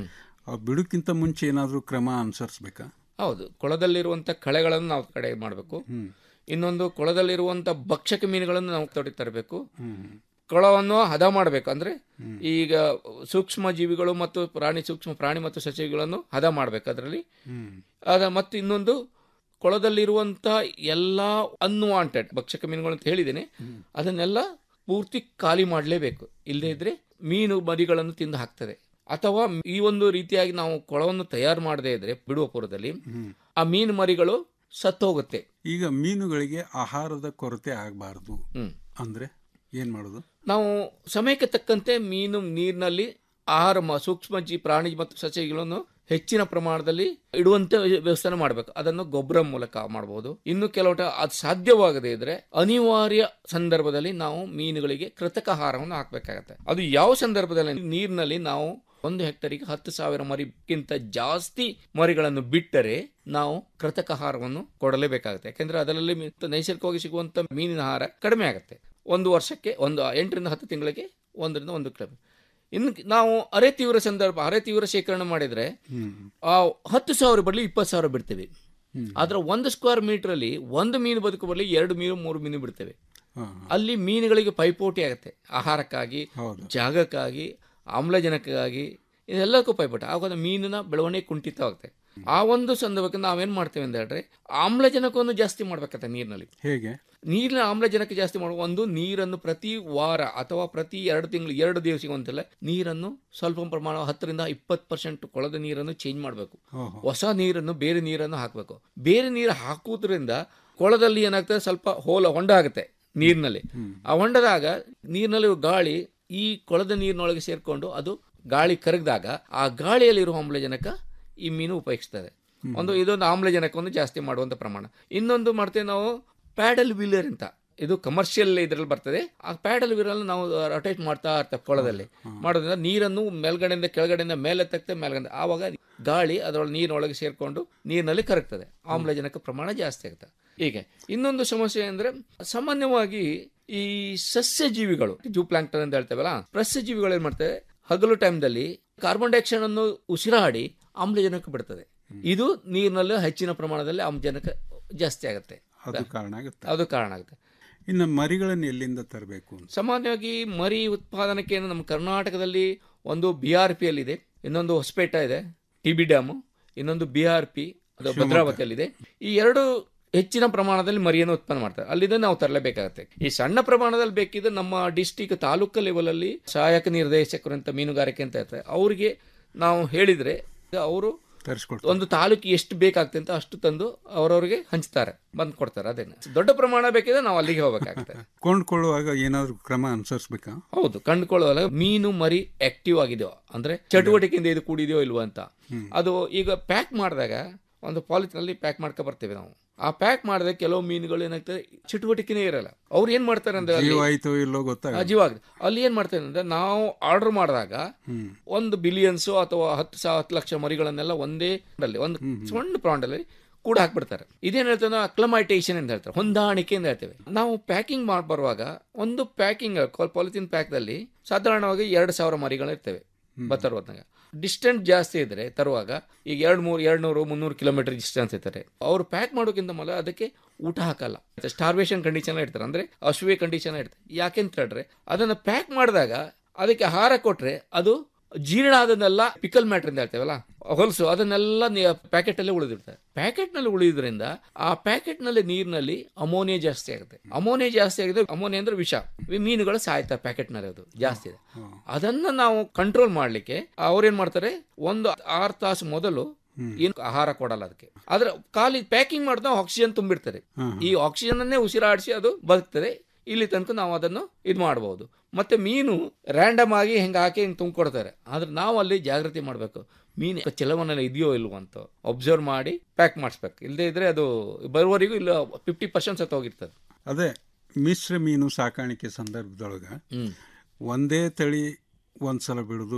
ಆ ಬಿಡುಕ್ಕಿಂತ ಮುಂಚೆ ಏನಾದರೂ ಕ್ರಮ ಅನುಸರಿಸ್ಬೇಕಾ ಹೌದು ಕೊಳದಲ್ಲಿರುವಂಥ ಕಳೆಗಳನ್ನು ನಾವು ಕಡೆ ಮಾಡಬೇಕು ಇನ್ನೊಂದು ಕೊಳದಲ್ಲಿರುವಂಥ ಭಕ್ಷಕ ಮೀನುಗಳನ್ನು ನಾವು ತೊಡಿ ತರಬೇಕು ಕೊಳವನ್ನು ಹದ ಮಾಡಬೇಕು ಅಂದ್ರೆ ಈಗ ಸೂಕ್ಷ್ಮ ಜೀವಿಗಳು ಮತ್ತು ಪ್ರಾಣಿ ಸೂಕ್ಷ್ಮ ಪ್ರಾಣಿ ಮತ್ತು ಸಸ್ಯಗಳನ್ನು ಹದ ಮಾಡಬೇಕು ಅದರಲ್ಲಿ ಅದ ಮತ್ತು ಇನ್ನೊಂದು ಕೊಳದಲ್ಲಿರುವಂಥ ಎಲ್ಲ ಅನ್ವಾಂಟೆಡ್ ಭಕ್ಷಕ ಮೀನುಗಳು ಅಂತ ಹೇಳಿದ್ದೇನೆ ಅದನ್ನೆಲ್ಲ ಪೂರ್ತಿ ಖಾಲಿ ಮಾಡಲೇಬೇಕು ಇಲ್ಲದೇ ಇದ್ರೆ ಮೀನು ಮರಿಗಳನ್ನು ತಿಂದು ಹಾಕ್ತದೆ ಅಥವಾ ಈ ಒಂದು ರೀತಿಯಾಗಿ ನಾವು ಕೊಳವನ್ನು ತಯಾರು ಮಾಡದೇ ಇದ್ರೆ ಬಿಡುವ ಪೂರ್ವದಲ್ಲಿ ಆ ಮೀನು ಮರಿಗಳು ಸತ್ತೋಗುತ್ತೆ ಈಗ ಮೀನುಗಳಿಗೆ ಆಹಾರದ ಕೊರತೆ ಆಗಬಾರ್ದು ಹ್ಮ್. ಅಂದ್ರೆ ಏನ್ ಮಾಡೋದು ನಾವು ಸಮಯಕ್ಕೆ ತಕ್ಕಂತೆ ಮೀನು ನೀರಿನಲ್ಲಿ ಆಹಾರ ಮ- ಸೂಕ್ಷ್ಮ ಜೀ ಪ್ರಾಣಿ ಮತ್ತು ಸಸ್ಯಗಳನ್ನು ಹೆಚ್ಚಿನ ಪ್ರಮಾಣದಲ್ಲಿ ಇಡುವಂತೆ ವ್ಯವಸ್ಥೆ ಮಾಡಬೇಕು ಅದನ್ನು ಗೊಬ್ಬರ ಮೂಲಕ ಮಾಡಬಹುದು ಇನ್ನು ಕೆಲವು ಟ- ಅದು ಸಾಧ್ಯವಾಗದೇ ಇದ್ರೆ ಅನಿವಾರ್ಯ ಸಂದರ್ಭದಲ್ಲಿ ನಾವು ಮೀನುಗಳಿಗೆ ಕೃತಕ ಆಹಾರವನ್ನು ಹಾಕಬೇಕಾಗತ್ತೆ ಅದು ಯಾವ ಸಂದರ್ಭದಲ್ಲಿ ನೀರಿನಲ್ಲಿ ನಾವು ಒಂದು ಹೆಕ್ಟರಿಗೆ ಹತ್ತು ಸಾವಿರ ಮರಿಗಿಂತ ಜಾಸ್ತಿ ಮರಿಗಳನ್ನು ಬಿಟ್ಟರೆ ನಾವು ಕೃತಕ ಆಹಾರವನ್ನು ಕೊಡಲೇಬೇಕಾಗುತ್ತೆ ಯಾಕೆಂದ್ರೆ ಅದರಲ್ಲಿ ಮಿ- ನೈಸರ್ಗಿಕವಾಗಿ ಸಿಗುವಂತ ಮೀನಿನ ಆಹಾರ ಕಡಿಮೆ ಆಗುತ್ತೆ ಒಂದು ವರ್ಷಕ್ಕೆ ಒಂದು ಎಂಟರಿಂದ ಹತ್ತು ತಿಂಗಳಿಗೆ ಒಂದರಿಂದ ಒಂದು ಕಿಲೋ ಇನ್ನು ನಾವು ಅರೆ ತೀವ್ರ ಸಂದರ್ಭ ಅರೆ ತೀವ್ರ ಶೇಖರಣೆ ಮಾಡಿದ್ರೆ ಆ ಹತ್ತು ಸಾವಿರ ಬರಲಿ ಇಪ್ಪತ್ತು ಸಾವಿರ ಬಿಡ್ತೇವೆ ಆದ್ರೆ ಒಂದು ಸ್ಕ್ವೇರ್ ಮೀಟರ್ ಅಲ್ಲಿ ಒಂದು ಮೀನು ಬದುಕು ಬರಲಿ ಎರಡು ಮೀನು ಮೂರು ಮೀನು ಬಿಡ್ತೇವೆ ಅಲ್ಲಿ ಮೀನುಗಳಿಗೆ ಪೈಪೋಟಿ ಆಗುತ್ತೆ ಆಹಾರಕ್ಕಾಗಿ ಜಾಗಕ್ಕಾಗಿ ಆಮ್ಲಜನಕಕ್ಕಾಗಿ ಇದೆಲ್ಲಕ್ಕೂ ಪೈಪೋಟಿ ಆವಾಗ ಮೀನಿನ ಬೆಳವಣಿಗೆ ಕುಂಠಿತವಾಗುತ್ತೆ ಆ ಒಂದು ಸಂದರ್ಭಕ್ಕೆ ನಾವೇನ್ ಮಾಡ್ತೇವೆ ಅಂತ ಹೇಳಿದ್ರೆ ಆಮ್ಲಜನಕವನ್ನು ಜಾಸ್ತಿ ಮಾಡ್ಬೇಕತ್ತೆ ನೀರಿನಲ್ಲಿ ಹೇಗೆ ನೀರಿನ ಆಮ್ಲಜನಕ ಜಾಸ್ತಿ ಮಾಡುವ ಒಂದು ನೀರನ್ನು ಪ್ರತಿ ವಾರ ಅಥವಾ ಪ್ರತಿ ಎರಡು ತಿಂಗಳು ಎರಡು ದಿವಸಕ್ಕೆ ಒಂದಲ್ಲ ನೀರನ್ನು ಸ್ವಲ್ಪ ಪ್ರಮಾಣ ಹತ್ತರಿಂದ ಇಪ್ಪತ್ತು ಪರ್ಸೆಂಟ್ ಕೊಳದ ನೀರನ್ನು ಚೇಂಜ್ ಮಾಡಬೇಕು ಓಹೋ. ಹೊಸ ನೀರನ್ನು ಬೇರೆ ನೀರನ್ನು ಹಾಕಬೇಕು ಬೇರೆ ನೀರು ಹಾಕುವುದರಿಂದ ಕೊಳದಲ್ಲಿ ಏನಾಗ್ತದೆ ಸ್ವಲ್ಪ ಹೋಲ ಹೊಂಡ ಆಗುತ್ತೆ ನೀರಿನಲ್ಲಿ ಆ ಹೊಂಡದಾಗ ನೀರಿನಲ್ಲಿ ಗಾಳಿ ಈ ಕೊಳದ ನೀರಿನೊಳಗೆ ಸೇರ್ಕೊಂಡು ಅದು ಗಾಳಿ ಕರಗಿದಾಗ ಆ ಗಾಳಿಯಲ್ಲಿರುವ ಆಮ್ಲಜನಕ ಈ ಮೀನು ಉಪಯೋಗಿಸ್ತದೆ ಒಂದು ಇದೊಂದು ಆಮ್ಲಜನಕವನ್ನು ಜಾಸ್ತಿ ಮಾಡುವಂತ ಪ್ರಮಾಣ ಇನ್ನೊಂದು ಮಾಡ್ತೇವೆ ನಾವು ಪ್ಯಾಡಲ್ ವೀಲರ್ ಅಂತ ಇದು ಕಮರ್ಷಿಯಲ್ ಇದರಲ್ಲಿ ಬರ್ತದೆ ಆ ಪ್ಯಾಡಲ್ ವೀಲರ್ ನಾವು ರೊಟೇಟ್ ಮಾಡ್ತಾ ಇರ್ತೇವೆ ಕೊಳದಲ್ಲಿ ಮಾಡೋದ್ರಿಂದ ನೀರನ್ನು ಮೇಲ್ಗಡೆಯಿಂದ ಕೆಳಗಡೆಯಿಂದ ಮೇಲೆ ತಗ್ತೆ ಮೇಲ್ಗಡೆ ಆವಾಗ ಗಾಳಿ ಅದರೊಳಗೆ ನೀರಿನೊಳಗೆ ಸೇರ್ಕೊಂಡು ನೀರಿನಲ್ಲಿ ಕರಗ್ತದೆ ಆಮ್ಲಜನಕ ಪ್ರಮಾಣ ಜಾಸ್ತಿ ಆಗುತ್ತೆ ಹೀಗೆ ಇನ್ನೊಂದು ಸಮಸ್ಯೆ ಅಂದ್ರೆ ಸಾಮಾನ್ಯವಾಗಿ ಈ ಸಸ್ಯ ಜೀವಿಗಳು ಜೂ ಪ್ಲಾಂಕ್ಟನ್ ಅಂತ ಹೇಳ್ತೇವಲ್ಲ ಸಸ್ಯ ಜೀವಿಗಳು ಏನ್ ಮಾಡ್ತವೆ ಹಗಲು ಟೈಮ್ದಲ್ಲಿ ಕಾರ್ಬನ್ ಡೈಆಕ್ಸೈಡ್ ಅನ್ನು ಉಸಿರಾಡಿ ಆಮ್ಲಜನಕ ಬಿಡ್ತದೆ ಇದು ನೀರಿನಲ್ಲಿ ಹೆಚ್ಚಿನ ಪ್ರಮಾಣದಲ್ಲಿ ಆಮ್ಲಜನಕ ಜಾಸ್ತಿ ಆಗುತ್ತೆ ಅದು ಕಾರಣ ಆಗುತ್ತೆ ಅದು ಕಾರಣ ಆಗುತ್ತೆ ಇನ್ನು ಮರಿಗಳನ್ನು ಎಲ್ಲಿಂದ ತರಬೇಕು ಅಂತ ಸಾಮಾನ್ಯವಾಗಿ ಮರಿ ಉತ್ಪಾದನೆಗೆ ಏನು ನಮ್ಮ ಕರ್ನಾಟಕದಲ್ಲಿ ಒಂದು ಬಿ ಆರ್ ಪಿ ಅಲ್ಲಿದೆ ಇನ್ನೊಂದು ಹೊಸಪೇಟ ಇದೆ ಟಿ ಬಿ ಡ್ಯಾಮು ಇನ್ನೊಂದು ಬಿ ಆರ್ ಪಿ ಅದು ಶಿವಮೊಗ್ಗ. ಭದ್ರಾವತಿಯಲ್ಲಿದೆ ಈ ಎರಡು ಹೆಚ್ಚಿನ ಪ್ರಮಾಣದಲ್ಲಿ ಮರಿಯನ್ನು ಉತ್ಪನ್ನ ಮಾಡ್ತಾರೆ ಅಲ್ಲಿಂದ ನಾವು ತರಲೇಬೇಕಾಗುತ್ತೆ ಈ ಸಣ್ಣ ಪ್ರಮಾಣದಲ್ಲಿ ಬೇಕಿದ್ರೆ ನಮ್ಮ ಡಿಸ್ಟಿಕ್ ತಾಲೂಕು ಲೆವೆಲ್ ಅಲ್ಲಿ ಸಹಾಯಕ ನಿರ್ದೇಶಕರು ಅಂತ ಮೀನುಗಾರಿಕೆ ಅಂತ ಇರ್ತಾರೆ ಅವರಿಗೆ ನಾವು ಹೇಳಿದ್ರೆ ಅವರು ತರಿಸ್ಕೊಡ್ತಾರೆ ಒಂದು ತಾಲೂಕಿಗೆ ಎಷ್ಟು ಬೇಕಾಗ್ತದೆ ಅಂತ ಅಷ್ಟು ತಂದು ಅವರವರಿಗೆ ಹಂಚ್ತಾರೆ ಬಂದು ಕೊಡ್ತಾರೆ ಅದೇನೆ ದೊಡ್ಡ ಪ್ರಮಾಣ ಬೇಕಿದ್ರೆ ನಾವು ಅಲ್ಲಿಗೆ ಹೋಗ್ಬೇಕಾಗ್ತದೆ ಕೊಂಡ್ಕೊಳ್ಳುವಾಗ ಏನಾದರೂ ಕ್ರಮ ಅನುಸರಿಸ್ಬೇಕಾ ಹೌದು ಕಂಡುಕೊಳ್ಳುವಾಗ ಮೀನು ಮರಿ ಆಕ್ಟಿವ್ ಆಗಿದೆಯೋ ಅಂದ್ರೆ ಚಟುವಟಿಕೆಯಿಂದ ಇದು ಕೂಡಿದೆಯೋ ಇಲ್ವೋ ಅಂತ ಅದು ಈಗ ಪ್ಯಾಕ್ ಮಾಡಿದಾಗ ಒಂದು ಪಾಲಿಥಿನಲ್ಲಿ ಪ್ಯಾಕ್ ಮಾಡ್ಕೊ ಬರ್ತೇವೆ ನಾವು ಆ ಪ್ಯಾಕ್ ಮಾಡಿದಾಗ ಕೆಲವು ಮೀನುಗಳು ಏನಾಗ್ತದೆ ಚಟುವಟಿಕೆನೇ ಇರಲ್ಲ ಅವ್ರು ಏನ್ ಮಾಡ್ತಾರೆ ಅಂದ್ರೆ ಅಲ್ಲಿ- ಜೀವ ಆಯ್ತೋ ಇಲ್ಲೋ ಆ, ಗೊತ್ತಾಗ ಜೀವ ಆಗಿದೆ ಅಲ್ಲಿ ಏನ್ ಮಾಡ್ತಾರೆ ಅಂದ್ರೆ ನಾವು ಆರ್ಡರ್ ಮಾಡಿದಾಗ ಒಂದು ಬಿಲಿಯನ್ಸ್ ಅಥವಾ ಹತ್ತು ಸಾವಿರ ಹತ್ತು ಲಕ್ಷ ಮರಿಗಳನ್ನೆಲ್ಲ ಒಂದೇ ಅಲ್ಲಿ ಒಂದು ಸಣ್ಣ ಪ್ರಾಂಡಲ್ಲಿ ಕೂಡ ಹಾಕ್ಬಿಡ್ತಾರೆ ಇದೇನ್ ಹೇಳ್ತಾರೆ ಅಕ್ಲಮೈಟೇಷನ್ ಅಂತ ಹೇಳ್ತಾರೆ ಹೊಂದಾಣಿಕೆ ಅಂತ ಹೇಳ್ತೇವೆ ನಾವು ಪ್ಯಾಕಿಂಗ್ ಮಾಡಿ ಬರುವಾಗ ಒಂದು ಪ್ಯಾಕಿಂಗ್ ಪಾಲಿಥಿನ್ ಪ್ಯಾಕ್ದಲ್ಲಿ ಸಾಧಾರಣವಾಗಿ ಎರಡು ಸಾವಿರ ಮರಿಗಳು ಇರ್ತವೆ ಬತ್ತರುವತ್ನಾಗ ಡಿಸ್ಟೆನ್ಸ್ ಜಾಸ್ತಿ ಇದ್ರೆ ತರುವಾಗ ಈಗ ಎರಡು ಮೂರು ಎರಡು ನೂರು ಮುನ್ನೂರು ಕಿಲೋಮೀಟರ್ ಡಿಸ್ಟೆನ್ಸ್ ಇರ್ತಾರೆ ಅವ್ರು ಪ್ಯಾಕ್ ಮಾಡೋಕ್ಕಿಂತ ಮೊದಲು ಅದಕ್ಕೆ ಊಟ ಹಾಕಲ್ಲ ಸ್ಟಾರ್ವೇಷನ್ ಕಂಡೀಷನ್ ಇರ್ತಾರೆ ಅಂದ್ರೆ ಅಶ್ವೇ ಕಂಡೀಷನ್ ಇರ್ತಾರೆ ಯಾಕೆಂತ ಹೇಳಿದ್ರೆ ಅದನ್ನ ಪ್ಯಾಕ್ ಮಾಡಿದಾಗ ಅದಕ್ಕೆ ಆಹಾರ ಕೊಟ್ರೆ ಅದು ಜೀರ್ಣ ಆದನ್ನೆಲ್ಲ ಪಿಕಲ್ ಮ್ಯಾಟ್ರ್ ಅಂತ ಹೇಳ್ತೇವಲ್ಲ ಹೊಲಸು ಅದನ್ನೆಲ್ಲ ಪ್ಯಾಕೆಟ್ ಅಲ್ಲೇ ಉಳಿದಿರ್ತದೆ ಪ್ಯಾಕೆಟ್ ನಲ್ಲಿ ಉಳಿಯೋದ್ರಿಂದ ಆ ಪ್ಯಾಕೆಟ್ ನಲ್ಲಿ ನೀರಿನಲ್ಲಿ ಅಮೋನಿಯಾ ಜಾಸ್ತಿ ಆಗುತ್ತೆ ಅಮೋನಿಯಾ ಜಾಸ್ತಿ ಆಗಿದೆ ಅಮೋನಿಯಾ ಅಂದ್ರೆ ವಿಷ ಈ ಮೀನುಗಳು ಸಾಯ್ತವೆ ಪ್ಯಾಕೆಟ್ ನಲ್ಲಿ ಅದು ಜಾಸ್ತಿ ಇದೆ ಅದನ್ನ ನಾವು ಕಂಟ್ರೋಲ್ ಮಾಡ್ಲಿಕ್ಕೆ ಅವ್ರೇನ್ ಮಾಡ್ತಾರೆ ಒಂದು ಆರು ತಾಸು ಮೊದಲು ಏನು ಆಹಾರ ಕೊಡಲ್ಲ ಅದಕ್ಕೆ ಆದ್ರೆ ಖಾಲಿ ಪ್ಯಾಕಿಂಗ್ ಮಾಡಿದ ಆಕ್ಸಿಜನ್ ತುಂಬಿರ್ತಾರೆ ಈ ಆಕ್ಸಿಜನ್ ಅನ್ನೇ ಉಸಿರಾಡಿಸಿ ಅದು ಬದುಕ್ತದೆ ಇಲ್ಲಿ ತನಕ ನಾವು ಅದನ್ನು ಇದು ಮಾಡಬಹುದು ಮತ್ತೆ ಮೀನು ರ್ಯಾಂಡಮ್ ಆಗಿ ಹೆಂಗೆ ಹಾಕಿ ಹಿಂಗೆ ತುಂಬಿಕೊಡ್ತಾರೆ ಆದ್ರೆ ನಾವು ಅಲ್ಲಿ ಜಾಗೃತಿ ಮಾಡಬೇಕು ಮೀನು ಚಲವನಲ್ಲಿ ಇದೆಯೋ ಇಲ್ವೋ ಅಂತ ಅಬ್ಸರ್ವ್ ಮಾಡಿ ಪ್ಯಾಕ್ ಮಾಡಿಸ್ಬೇಕು ಇಲ್ಲದೆ ಇದ್ರೆ ಅದು ಬರುವವರೆಗೂ ಇಲ್ಲ ಫಿಫ್ಟಿ ಪರ್ಸೆಂಟ್ ಸತ್ತು ಹೋಗಿರ್ತದೆ ಅದೇ ಮಿಶ್ರ ಮೀನು ಸಾಕಾಣಿಕೆ ಸಂದರ್ಭದೊಳಗ ಒಂದೇ ತಳಿ ಒಂದ್ಸಲ ಬಿಡುದು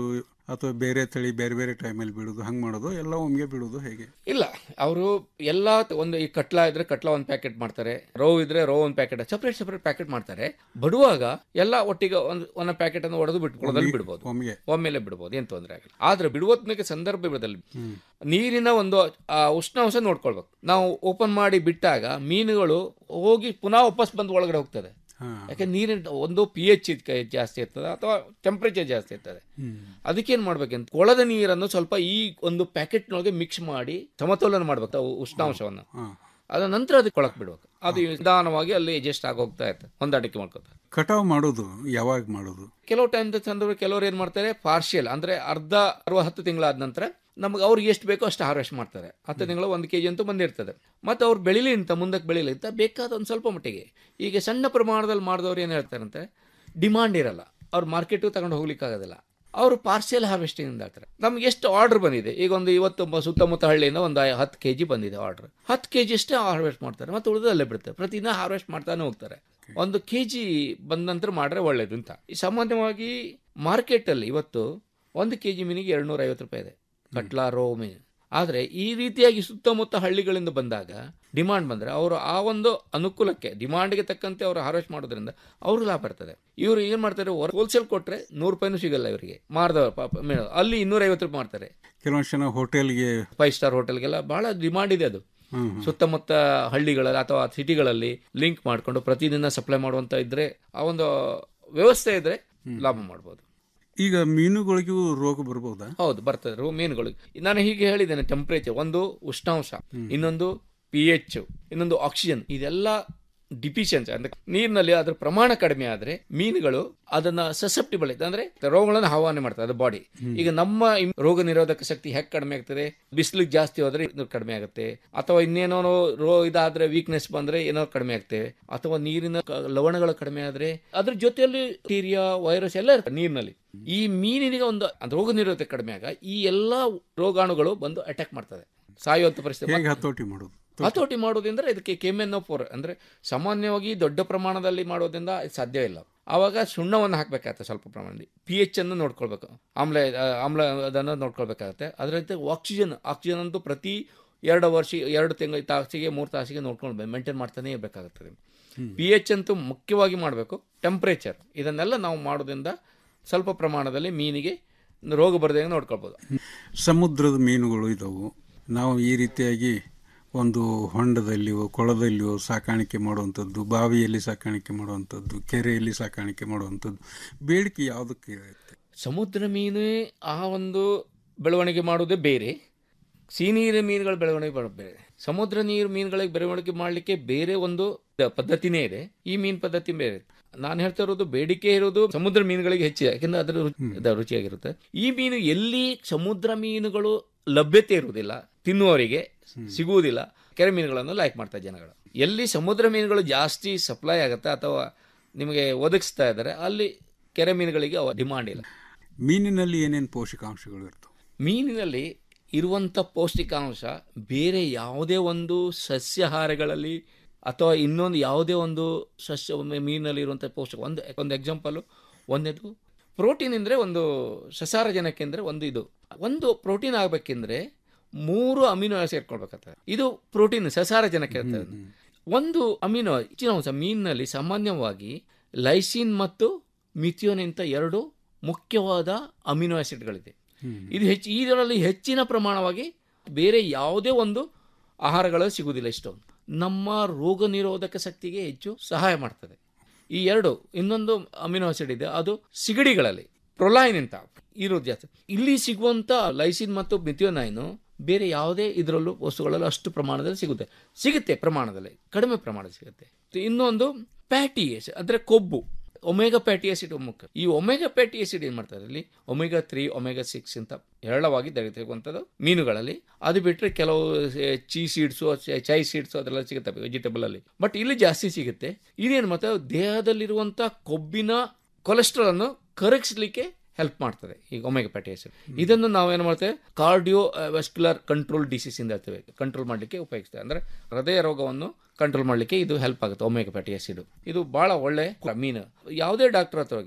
ಅಥವಾ ಬೇರೆ ತಳಿ ಬೇರೆ ಬೇರೆ ಟೈಮಲ್ಲಿ ಬಿಡೋದು ಹಂಗೆ ಮಾಡೋದು ಎಲ್ಲ ಒಮ್ಗೆ ಬಿಡೋದು ಹೇಗೆ ಇಲ್ಲ ಅವರು ಎಲ್ಲ ಒಂದು ಈ ಕಟ್ಲಾ ಇದ್ರೆ ಕಟ್ಲಾ ಒಂದು ಪ್ಯಾಕೆಟ್ ಮಾಡ್ತಾರೆ ರೋ ಇದ್ರೆ ರೋ ಒಂದು ಪ್ಯಾಕೆಟ್ ಸಪರೇಟ್ ಸಪರೇಟ್ ಪ್ಯಾಕೆಟ್ ಮಾಡ್ತಾರೆ ಬಿಡುವಾಗ ಎಲ್ಲ ಒಟ್ಟಿಗೆ ಒಂದು ಒಂದೊಂದು ಪ್ಯಾಕೆಟ್ ಅನ್ನು ಒಡೆದು ಬಿಟ್ಟು ಕೊಡೋದಲ್ಲಿ ಬಿಡ್ಬೋದು ಒಮ್ಗೆ ಒಮ್ಮೆಲೆ ಬಿಡ್ಬೋದು ಏನು ತೊಂದರೆ ಆಗಿಲ್ಲ ಆದ್ರೆ ಬಿಡುವತ್ನಕ್ಕೆ ಸಂದರ್ಭದಲ್ಲಿ ನೀರಿನ ಒಂದು ಆ ಉಷ್ಣಾಂಶ ನೋಡ್ಕೊಳ್ಬೇಕು ನಾವು ಓಪನ್ ಮಾಡಿ ಬಿಟ್ಟಾಗ ಮೀನುಗಳು ಹೋಗಿ ಪುನಃ ವಾಪಸ್ ಬಂದು ಒಳಗಡೆ ಹೋಗ್ತದೆ ಯಾಕೆ ನೀರಿನ ಒಂದು ಪಿ ಎಚ್ ಜಾಸ್ತಿ ಇರ್ತದೆ ಅಥವಾ ಟೆಂಪ್ರೇಚರ್ ಜಾಸ್ತಿ ಇರ್ತದೆ ಅದಕ್ಕೇನು ಮಾಡ್ಬೇಕಂತ ಕೊಳದ ನೀರನ್ನು ಸ್ವಲ್ಪ ಈ ಒಂದು ಪ್ಯಾಕೆಟ್ನೊಳಗೆ ಮಿಕ್ಸ್ ಮಾಡಿ ಸಮತೋಲನ ಮಾಡ್ಬೇಕು ಅವು ಉಷ್ಣಾಂಶವನ್ನು ಅದ ನಂತರ ಅದಕ್ಕೆ ಕೊಳಕ್ ಬಿಡ್ಬೇಕು ಅದು ನಿಧಾನವಾಗಿ ಅಲ್ಲಿ ಅಡ್ಜಸ್ಟ್ ಆಗಿ ಹೋಗ್ತಾ ಇರ್ತದೆ ಹೊಂದಾಣಿಕೆ ಮಾಡ್ಕೊತಾರೆ ಕಟಾವು ಮಾಡೋದು ಯಾವಾಗ ಮಾಡೋದು ಕೆಲವು ಟೈಮ್ ಸಂದರ್ಭ ಕೆಲವರು ಏನು ಮಾಡ್ತಾರೆ ಪಾರ್ಷಿಯಲ್ ಅಂದ್ರೆ ಅರ್ಧ ಅರುವ ಹತ್ತು ತಿಂಗಳಾದ ನಂತರ ನಮ್ಗೆ ಅವ್ರಿಗೆ ಎಷ್ಟು ಬೇಕೋ ಅಷ್ಟು ಹಾರ್ವೆಸ್ಟ್ ಮಾಡ್ತಾರೆ ಹತ್ತು ತಿಂಗಳು ಒಂದು ಕೆ ಜಿ ಅಂತೂ ಬಂದಿರ್ತದೆ ಮತ್ತು ಅವ್ರು ಬೆಳಿಲಿ ಅಂತ ಮುಂದಕ್ಕೆ ಬೆಳಿಲಿ ಅಂತ ಬೇಕಾದ ಒಂದು ಸ್ವಲ್ಪ ಮಟ್ಟಿಗೆ ಈಗ ಸಣ್ಣ ಪ್ರಮಾಣದಲ್ಲಿ ಮಾಡಿದವ್ರು ಏನು ಹೇಳ್ತಾರಂತೆ ಡಿಮಾಂಡ್ ಇರಲ್ಲ ಅವ್ರು ಮಾರ್ಕೆಟಿಗೆ ತಗೊಂಡು ಹೋಗ್ಲಿಕ್ಕೆ ಆಗೋದಿಲ್ಲ ಅವರು ಪಾರ್ಸೆಲ್ ಹಾರ್ವೆಸ್ಟಿಂಗ್ ಆಗ್ತಾರೆ ನಮ್ಗೆ ಎಷ್ಟು ಆರ್ಡರ್ ಬಂದಿದೆ ಈಗ ಒಂದು ಇವತ್ತು ಒಬ್ಬ ಸುತ್ತಮುತ್ತ ಹಳ್ಳಿಯಿಂದ ಒಂದು ಹತ್ತು ಕೆ ಜಿ ಬಂದಿದೆ ಆರ್ಡರ್ ಹತ್ತು ಕೆ ಜಿ ಅಷ್ಟೇ ಹಾರ್ವೆಸ್ಟ್ ಮಾಡ್ತಾರೆ ಮತ್ತು ಉಳಿದು ಅಲ್ಲೇ ಬಿಡ್ತಾರೆ ಪ್ರತಿದಿನ ಹಾರ್ವೆಸ್ಟ್ ಮಾಡ್ತಾನೆ ಹೋಗ್ತಾರೆ ಒಂದು ಕೆ ಜಿ ಬಂದ ನಂತರ ಮಾಡ್ರೆ ಒಳ್ಳೇದು ಅಂತ ಈ ಸಾಮಾನ್ಯವಾಗಿ ಮಾರ್ಕೆಟಲ್ಲಿ ಇವತ್ತು ಒಂದು ಕೆ ಜಿ ಮೀನಿಗೆ ಎರಡುನೂರ ಐವತ್ತು ರೂಪಾಯಿ ಇದೆ ಕಟ್ಲಾ ರೋ ಮೀನು ಆದರೆ ಈ ರೀತಿಯಾಗಿ ಸುತ್ತಮುತ್ತ ಹಳ್ಳಿಗಳಿಂದ ಬಂದಾಗ ಡಿಮಾಂಡ್ ಬಂದರೆ ಅವರು ಆ ಒಂದು ಅನುಕೂಲಕ್ಕೆ ಡಿಮಾಂಡ್ಗೆ ತಕ್ಕಂತೆ ಅವರು ಹಾರ್ವೆಸ್ಟ್ ಮಾಡೋದ್ರಿಂದ ಅವ್ರಿಗೆ ಲಾಭ ಇರ್ತದೆ ಇವರು ಏನು ಮಾಡ್ತಾರೆ ಹೋಲ್ಸೇಲ್ ಕೊಟ್ಟರೆ ನೂರು ರೂಪಾಯಿನೂ ಸಿಗಲ್ಲ ಇವರಿಗೆ ಮಾರ್ದವ್ರು ಪಾಪ ಮೇಡ ಅಲ್ಲಿ ಇನ್ನೂರೈವತ್ತು ರೂಪಾಯಿ ಮಾಡ್ತಾರೆ ಕೆಲವೊಂದು ಜನ ಹೋಟೆಲ್ಗೆ ಫೈವ್ ಸ್ಟಾರ್ ಹೋಟೆಲ್ಗೆಲ್ಲ ಬಹಳ ಡಿಮಾಂಡ್ ಇದೆ ಅದು ಸುತ್ತಮುತ್ತ ಹಳ್ಳಿಗಳಲ್ಲಿ ಅಥವಾ ಸಿಟಿಗಳಲ್ಲಿ ಲಿಂಕ್ ಮಾಡಿಕೊಂಡು ಪ್ರತಿದಿನ ಸಪ್ಲೈ ಮಾಡುವಂತ ಇದ್ರೆ ಆ ಒಂದು ವ್ಯವಸ್ಥೆ ಇದ್ರೆ ಲಾಭ ಮಾಡ್ಬೋದು ಈಗ ಮೀನುಗಳಿಗೂ ರೋಗ ಬರ್ಬೋದಾ ಹೌದು ಬರ್ತದೆ ರೋ ಮೀನುಗಳು ನಾನು ಹೀಗೆ ಹೇಳಿದ್ದೇನೆ ಟೆಂಪರೇಚರ್ ಒಂದು ಉಷ್ಣಾಂಶ ಇನ್ನೊಂದು ಪಿ ಎಚ್ ಇನ್ನೊಂದು ಆಕ್ಸಿಜನ್ ಇದೆಲ್ಲ ಡಿಫಿಷಿಯನ್ಸಿ ಅಂದ್ರೆ ನೀರಿನಲ್ಲಿ ಅದರ ಪ್ರಮಾಣ ಕಡಿಮೆ ಆದ್ರೆ ಮೀನುಗಳು ಅದನ್ನ ಸಸೆಪ್ಟಿಬಲ್ ಅಂದ್ರೆ ರೋಗಗಳನ್ನು ಆಹ್ವಾನ ಮಾಡ್ತದೆ ಅದು ಬಾಡಿ ಈಗ ನಮ್ಮ ಇಮ್- ರೋಗ ನಿರೋಧಕ ಶಕ್ತಿ ಹೆಕ್ ಕಡಿಮೆ ಆಗ್ತದೆ ಬಿಸಿಲಿಗೆ ಜಾಸ್ತಿ ಹೋದ್ರೆ ಇದು ಕಡಿಮೆ ಆಗುತ್ತೆ ಅಥವಾ ಇನ್ನೇನೋ ರೋ ಇದಾದ್ರೆ ವೀಕ್ನೆಸ್ ಬಂದ್ರೆ ಏನೋ ಕಡಿಮೆ ಆಗ್ತದೆ ಅಥವಾ ನೀರಿನ ಕ- ಲವಣಗಳು ಕಡಿಮೆ ಆದ್ರೆ ಅದ್ರ ಜೊತೆಯಲ್ಲಿ ಬ್ಯಾಕ್ಟೀರಿಯಾ ವೈರಸ್ ಎಲ್ಲ ಇರ್ತದೆ ನೀರಿನಲ್ಲಿ ಈ ಮೀನಿನಿಗೆ ಒಂದು ಅದು ರೋಗ ನಿರೋಧಕ ಕಡಿಮೆ ಆಗ ಈ ಎಲ್ಲಾ ರೋಗಾಣುಗಳು ಬಂದು ಅಟ್ಯಾಕ್ ಮಾಡ್ತದೆ ಸಾಯುವಂತ ಪರಿಸ್ಥಿತಿ ಹೇಗೆ ಹತೋಟಿ ಮಾಡೋದು ಹತೋಟಿ ಮಾಡೋದ್ರಿಂದ ಇದಕ್ಕೆ ಕೆಮ್ಮೆನ್ನೋ ಫೋರ್ ಅಂದರೆ ಸಾಮಾನ್ಯವಾಗಿ ದೊಡ್ಡ ಪ್ರಮಾಣದಲ್ಲಿ ಮಾಡೋದ್ರಿಂದ ಇದು ಸಾಧ್ಯ ಇಲ್ಲ ಆವಾಗ ಸುಣ್ಣವನ್ನು ಹಾಕಬೇಕಾಗತ್ತೆ ಸ್ವಲ್ಪ ಪ್ರಮಾಣದಲ್ಲಿ ಪಿ ಎಚ್ ಅನ್ನು ನೋಡ್ಕೊಳ್ಬೇಕು ಆಮ್ಲ ಆ, ಆಮ್ಲ ಅದನ್ನು ನೋಡ್ಕೊಳ್ಬೇಕಾಗತ್ತೆ ಅದರ ಜೊತೆ ಆಕ್ಸಿಜನ್ ಆಕ್ಸಿಜನ್ ಅಂತೂ ಪ್ರತಿ ಎರಡು ವರ್ಷ ಎರಡು ತಿಂಗಳು ತಾಸಿಗೆ ಮೂರು ತಾಸಿಗೆ ನೋಡ್ಕೊಂಡು ಮೇಂಟೈನ್ ಮಾಡ್ತಾನೆ ಇರಬೇಕಾಗುತ್ತದೆ ಪಿ ಎಚ್ ಅಂತೂ ಮುಖ್ಯವಾಗಿ ಮಾಡಬೇಕು ಟೆಂಪ್ರೇಚರ್ ಇದನ್ನೆಲ್ಲ ನಾವು ಮಾಡೋದ್ರಿಂದ ಸ್ವಲ್ಪ ಪ್ರಮಾಣದಲ್ಲಿ ಮೀನಿಗೆ ರೋಗ ಬರದಂಗೆ ನೋಡ್ಕೊಳ್ಬೋದು ಸಮುದ್ರದ ಮೀನುಗಳು ಇದಾವು ನಾವು ಈ ರೀತಿಯಾಗಿ ಒಂದು ಹೊಂಡದಲ್ಲಿಯೋ ಕೊಳದಲ್ಲಿಯೋ ಸಾಕಾಣಿಕೆ ಮಾಡುವಂಥದ್ದು ಬಾವಿಯಲ್ಲಿ ಸಾಕಾಣಿಕೆ ಮಾಡುವಂಥದ್ದು ಕೆರೆಯಲ್ಲಿ ಸಾಕಾಣಿಕೆ ಮಾಡುವಂಥದ್ದು ಬೇಡಿಕೆ ಯಾವುದಕ್ಕೆ ಇರುತ್ತೆ ಸಮುದ್ರ ಮೀನು ಆ ಒಂದು ಬೆಳವಣಿಗೆ ಮಾಡೋದೇ ಬೇರೆ ಸಿಹಿನೀರಿನ ಮೀನುಗಳ ಬೆಳವಣಿಗೆ ಮಾಡೋದು ಬೇರೆ ಸಮುದ್ರ ನೀರು ಮೀನುಗಳಿಗೆ ಬೆಳವಣಿಗೆ ಮಾಡಲಿಕ್ಕೆ ಬೇರೆ ಒಂದು ದ- ಪದ್ಧತಿನೇ ಇದೆ ಈ ಮೀನು ಪದ್ಧತಿ ಬೇರೆ ನಾನು ಹೇಳ್ತಾ ಇರೋದು ಬೇಡಿಕೆ ಇರೋದು ಸಮುದ್ರ ಮೀನುಗಳಿಗೆ ಹೆಚ್ಚಿದೆ ಯಾಕೆಂದ್ರೆ ಅದರ ರುಚಿ- ಅದು ರುಚಿಯಾಗಿರುತ್ತೆ ಈ ಮೀನು ಎಲ್ಲಿ ಸಮುದ್ರ ಮೀನುಗಳು ಲಭ್ಯತೆ ಇರುವುದಿಲ್ಲ ತಿನ್ನುವವರಿಗೆ ಸಿಗುವುದಿಲ್ಲ ಕೆರೆ ಮೀನುಗಳನ್ನು ಲೈಕ್ ಮಾಡ್ತಾರೆ ಜನಗಳು ಎಲ್ಲಿ ಸಮುದ್ರ ಮೀನುಗಳು ಜಾಸ್ತಿ ಸಪ್ಲೈ ಆಗುತ್ತೆ ಅಥವಾ ನಿಮಗೆ ಒದಗಿಸ್ತಾ ಇದ್ದಾರೆ ಅಲ್ಲಿ ಕೆರೆ ಮೀನುಗಳಿಗೆ ಅವ ಡಿಮಾಂಡ್ ಇಲ್ಲ ಮೀನಿನಲ್ಲಿ ಏನೇನು ಪೋಷಕಾಂಶಗಳು ಇರ್ತವೆ ಮೀನಿನಲ್ಲಿ ಇರುವಂಥ ಪೌಷ್ಟಿಕಾಂಶ ಬೇರೆ ಯಾವುದೇ ಒಂದು ಸಸ್ಯಾಹಾರಗಳಲ್ಲಿ ಅಥವಾ ಇನ್ನೊಂದು ಯಾವುದೇ ಒಂದು ಸಸ್ಯ ಮೀನಲ್ಲಿ ಇರುವಂಥ ಪೌಷ್ಟಿಕ ಒಂದು ಒಂದು ಎಕ್ಸಾಂಪಲು ಒಂದೇದು ಪ್ರೋಟೀನ್ ಅಂದರೆ ಒಂದು ಸಸಾರಜನಕ ಅಂದರೆ ಒಂದು ಇದು ಒಂದು ಪ್ರೋಟೀನ್ ಆಗಬೇಕೆಂದ್ರೆ ಮೂರು ಅಮಿನೋ ಆಸಿಡ್ ಸೇರ್ಕೊಳ್ಬೇಕಾಗ್ತದೆ ಇದು ಪ್ರೋಟೀನ್ ಸಸಾರಜನಕ ಇರ್ತದೆ ಒಂದು ಅಮಿನೋ ಹೆಚ್ಚಿನ ಅಂಶ ಮೀನಿನಲ್ಲಿ ಸಾಮಾನ್ಯವಾಗಿ ಲೈಸಿನ್ ಮತ್ತು ಮಿಥಿಯೋನ್ ಅಂತ ಎರಡು ಮುಖ್ಯವಾದ ಅಮಿನೋ ಆಸಿಡ್ಗಳಿದೆ ಇದು ಹೆಚ್ಚು ಇದರಲ್ಲಿ ಹೆಚ್ಚಿನ ಪ್ರಮಾಣವಾಗಿ ಬೇರೆ ಯಾವುದೇ ಒಂದು ಆಹಾರಗಳು ಸಿಗುವುದಿಲ್ಲ ಇಷ್ಟೊಂದು ನಮ್ಮ ರೋಗ ನಿರೋಧಕ ಶಕ್ತಿಗೆ ಹೆಚ್ಚು ಸಹಾಯ ಮಾಡ್ತದೆ ಈ ಎರಡು ಇನ್ನೊಂದು ಅಮಿನೋ ಆಸಿಡ್ ಇದೆ ಅದು ಸಿಗಡಿಗಳಲ್ಲಿ ಪ್ರೊಲೈನ್ ಅಂತ ಇರೋದು ಜಾಸ್ತಿ ಇಲ್ಲಿ ಸಿಗುವಂತ ಲೈಸಿನ್ ಮತ್ತು ಮಿಥಿಯೋನೈನು ಬೇರೆ ಯಾವುದೇ ಇದರಲ್ಲೂ ವಸ್ತುಗಳಲ್ಲೂ ಅಷ್ಟು ಪ್ರಮಾಣದಲ್ಲಿ ಸಿಗುತ್ತೆ ಸಿಗುತ್ತೆ ಪ್ರಮಾಣದಲ್ಲಿ ಕಡಿಮೆ ಪ್ರಮಾಣದಲ್ಲಿ ಸಿಗುತ್ತೆ ಇನ್ನೊಂದು ಪ್ಯಾಟಿ ಅಂದರೆ ಕೊಬ್ಬು ಒಮೆಗಾ ಪ್ಯಾಟಿ ಆಸಿಡ್ ಮುಖ್ಯ ಈ ಒಮೆಗಾ ಪ್ಯಾಟಿ ಆಸಿಡ್ ಏನು ಮಾಡ್ತಾರೆ ಇಲ್ಲಿ ಒಮೆಗಾ ತ್ರೀ ಒಮೆಗಾ ಸಿಕ್ಸ್ ಅಂತ ಹೇರಳವಾಗಿ ತೆಗೆದುವಂಥದ್ದು ಮೀನುಗಳಲ್ಲಿ ಅದು ಬಿಟ್ಟರೆ ಕೆಲವು ಚೀ ಸೀಡ್ಸು ಚೈ ಸೀಡ್ಸು ಅದೆಲ್ಲ ಸಿಗುತ್ತೆ ವೆಜಿಟೇಬಲ್ ಅಲ್ಲಿ ಬಟ್ ಇಲ್ಲಿ ಜಾಸ್ತಿ ಸಿಗುತ್ತೆ ಇದೇನು ಮತ್ತೆ ದೇಹದಲ್ಲಿರುವಂಥ ಕೊಬ್ಬಿನ ಕೊಲೆಸ್ಟ್ರಾಲ್ ಅನ್ನು ಕರಗಿಸ್ಲಿಕ್ಕೆ ಹೆಲ್ಪ್ ಮಾಡ್ತದೆ ಈಗ ಒಮೆಗಾ ಫ್ಯಾಟಿ ಆಸಿಡ್ ಇದನ್ನು ನಾವೇನು ಮಾಡ್ತೇವೆ ಕಾರ್ಡಿಯೋ ವೆಸ್ಕ್ಯುಲರ್ ಕಂಟ್ರೋಲ್ ಡಿಸೀಸ್ ಇಂದ ಹೇಳ್ತೇವೆ ಕಂಟ್ರೋಲ್ ಮಾಡಲಿಕ್ಕೆ ಉಪಯೋಗಿಸ್ತೇವೆ ಅಂದರೆ ಹೃದಯ ರೋಗವನ್ನು ಕಂಟ್ರೋಲ್ ಮಾಡಲಿಕ್ಕೆ ಇದು ಹೆಲ್ಪ್ ಆಗುತ್ತೆ ಒಮೆಗಾ ಫ್ಯಾಟಿ ಆಸಿಡ್ ಇದು ಬಹಳ ಒಳ್ಳೆ ಮೀನು ಯಾವುದೇ ಡಾಕ್ಟರ್ ಹತ್ರ ಹೋಗಿ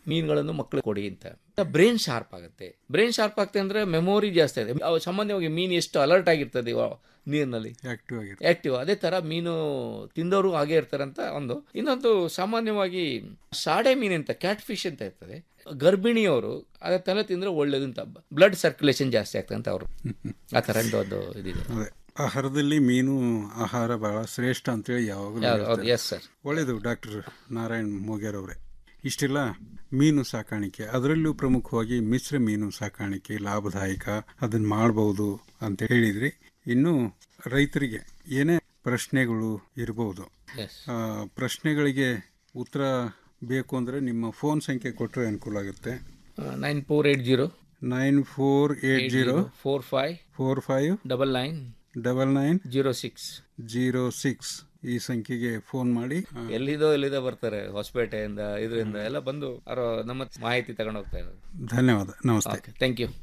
ಮೀನುಗಳನ್ನು ಮಕ್ಕಳು ಕೊಡಿ ಅಂತ ಬ್ರೈನ್ ಶಾರ್ಪ್ ಆಗುತ್ತೆ ಬ್ರೈನ್ ಶಾರ್ಪ್ ಆಗ್ತದೆ ಅಂದ್ರೆ ಮೆಮೊರಿ ಜಾಸ್ತಿ ಆಗುತ್ತೆ ಅವು ಸಾಮಾನ್ಯವಾಗಿ ಮೀನು ಎಷ್ಟು ಅಲರ್ಟ್ ಆಗಿರ್ತದೆ ಇವ ನೀರಿನಲ್ಲಿ ಆಕ್ಟಿವ್ ಆಗಿದೆ ಆಕ್ಟಿವ್ ಅದೇ ತರ ಮೀನು ತಿಂದವರು ಹಾಗೆ ಇರ್ತಾರೆ ಅಂತ ಒಂದು ಇನ್ನೊಂದು ಸಾಮಾನ್ಯವಾಗಿ ಸಾಡೆ ಮೀನು ಅಂತ ಕ್ಯಾಟ್ ಫಿಶ್ ಅಂತ ಇರ್ತದೆ ಗರ್ಭಿಣಿಯವರು ಅದೇ ತಲೆ ತಿಂದ್ರೆ ಒಳ್ಳೇದು ಅಂತ ಬ್ಲಡ್ ಸರ್ಕ್ಯುಲೇಷನ್ ಜಾಸ್ತಿ ಆಗ್ತದೆ ಅಂತ ಅವರು ಆ ಥರ ಒಂದು ಇದಿದೆ ಅದೇ ಆಹಾರದಲ್ಲಿ ಮೀನು ಆಹಾರ ಬಹಳ ಶ್ರೇಷ್ಠ ಅಂತೇಳಿ ಯಾವಾಗಲೂ ಹೌದು, ಹೌದು, ಹೇಳ್ತಾರೆ. yes, sir. ಒಳ್ಳೆಯದು ಡಾಕ್ಟರ್ ನಾರಾಯಣ್ ಮೋಗೇರ್ ಅವರೇ ಇಷ್ಟೆಲ್ಲ ಮೀನು ಸಾಕಾಣಿಕೆ ಅದರಲ್ಲೂ ಪ್ರಮುಖವಾಗಿ ಮಿಶ್ರ ಮೀನು ಸಾಕಾಣಿಕೆ ಲಾಭದಾಯಕ ಅದನ್ನ ಮಾಡಬಹುದು ಅಂತ ಹೇಳಿದ್ರಿ ಇನ್ನು ರೈತರಿಗೆ ಏನೇ ಪ್ರಶ್ನೆಗಳು ಇರಬಹುದು Yes. ಆ, ಪ್ರಶ್ನೆಗಳಿಗೆ ಉತ್ತರ ಬೇಕು ಅಂದ್ರೆ ನಿಮ್ಮ ಫೋನ್ ಸಂಖ್ಯೆ ಕೊಟ್ಟರೆ ಅನುಕೂಲ ಆಗುತ್ತೆ nine four eight zero nine four eight zero four five four five double nine double nine zero six zero six ಈ ಸಂಖ್ಯೆಗೆ ಫೋನ್ ಮಾಡಿ ಆ, ಎಲ್ಲಿದೋ ಎಲ್ಲಿದೋ ಬರ್ತಾರೆ ಹೊಸಪೇಟೆಯಿಂದ ಇದರಿಂದ ಎಲ್ಲ ಬಂದು ಅವರು ನಮ್ಮ ಮಾಹಿತಿ ತಗೊಂಡು ಹೋಗ್ತಾ ಇದ್ದಾರೆ ಧನ್ಯವಾದ ನಮಸ್ತೆ ಥ್ಯಾಂಕ್ ಯು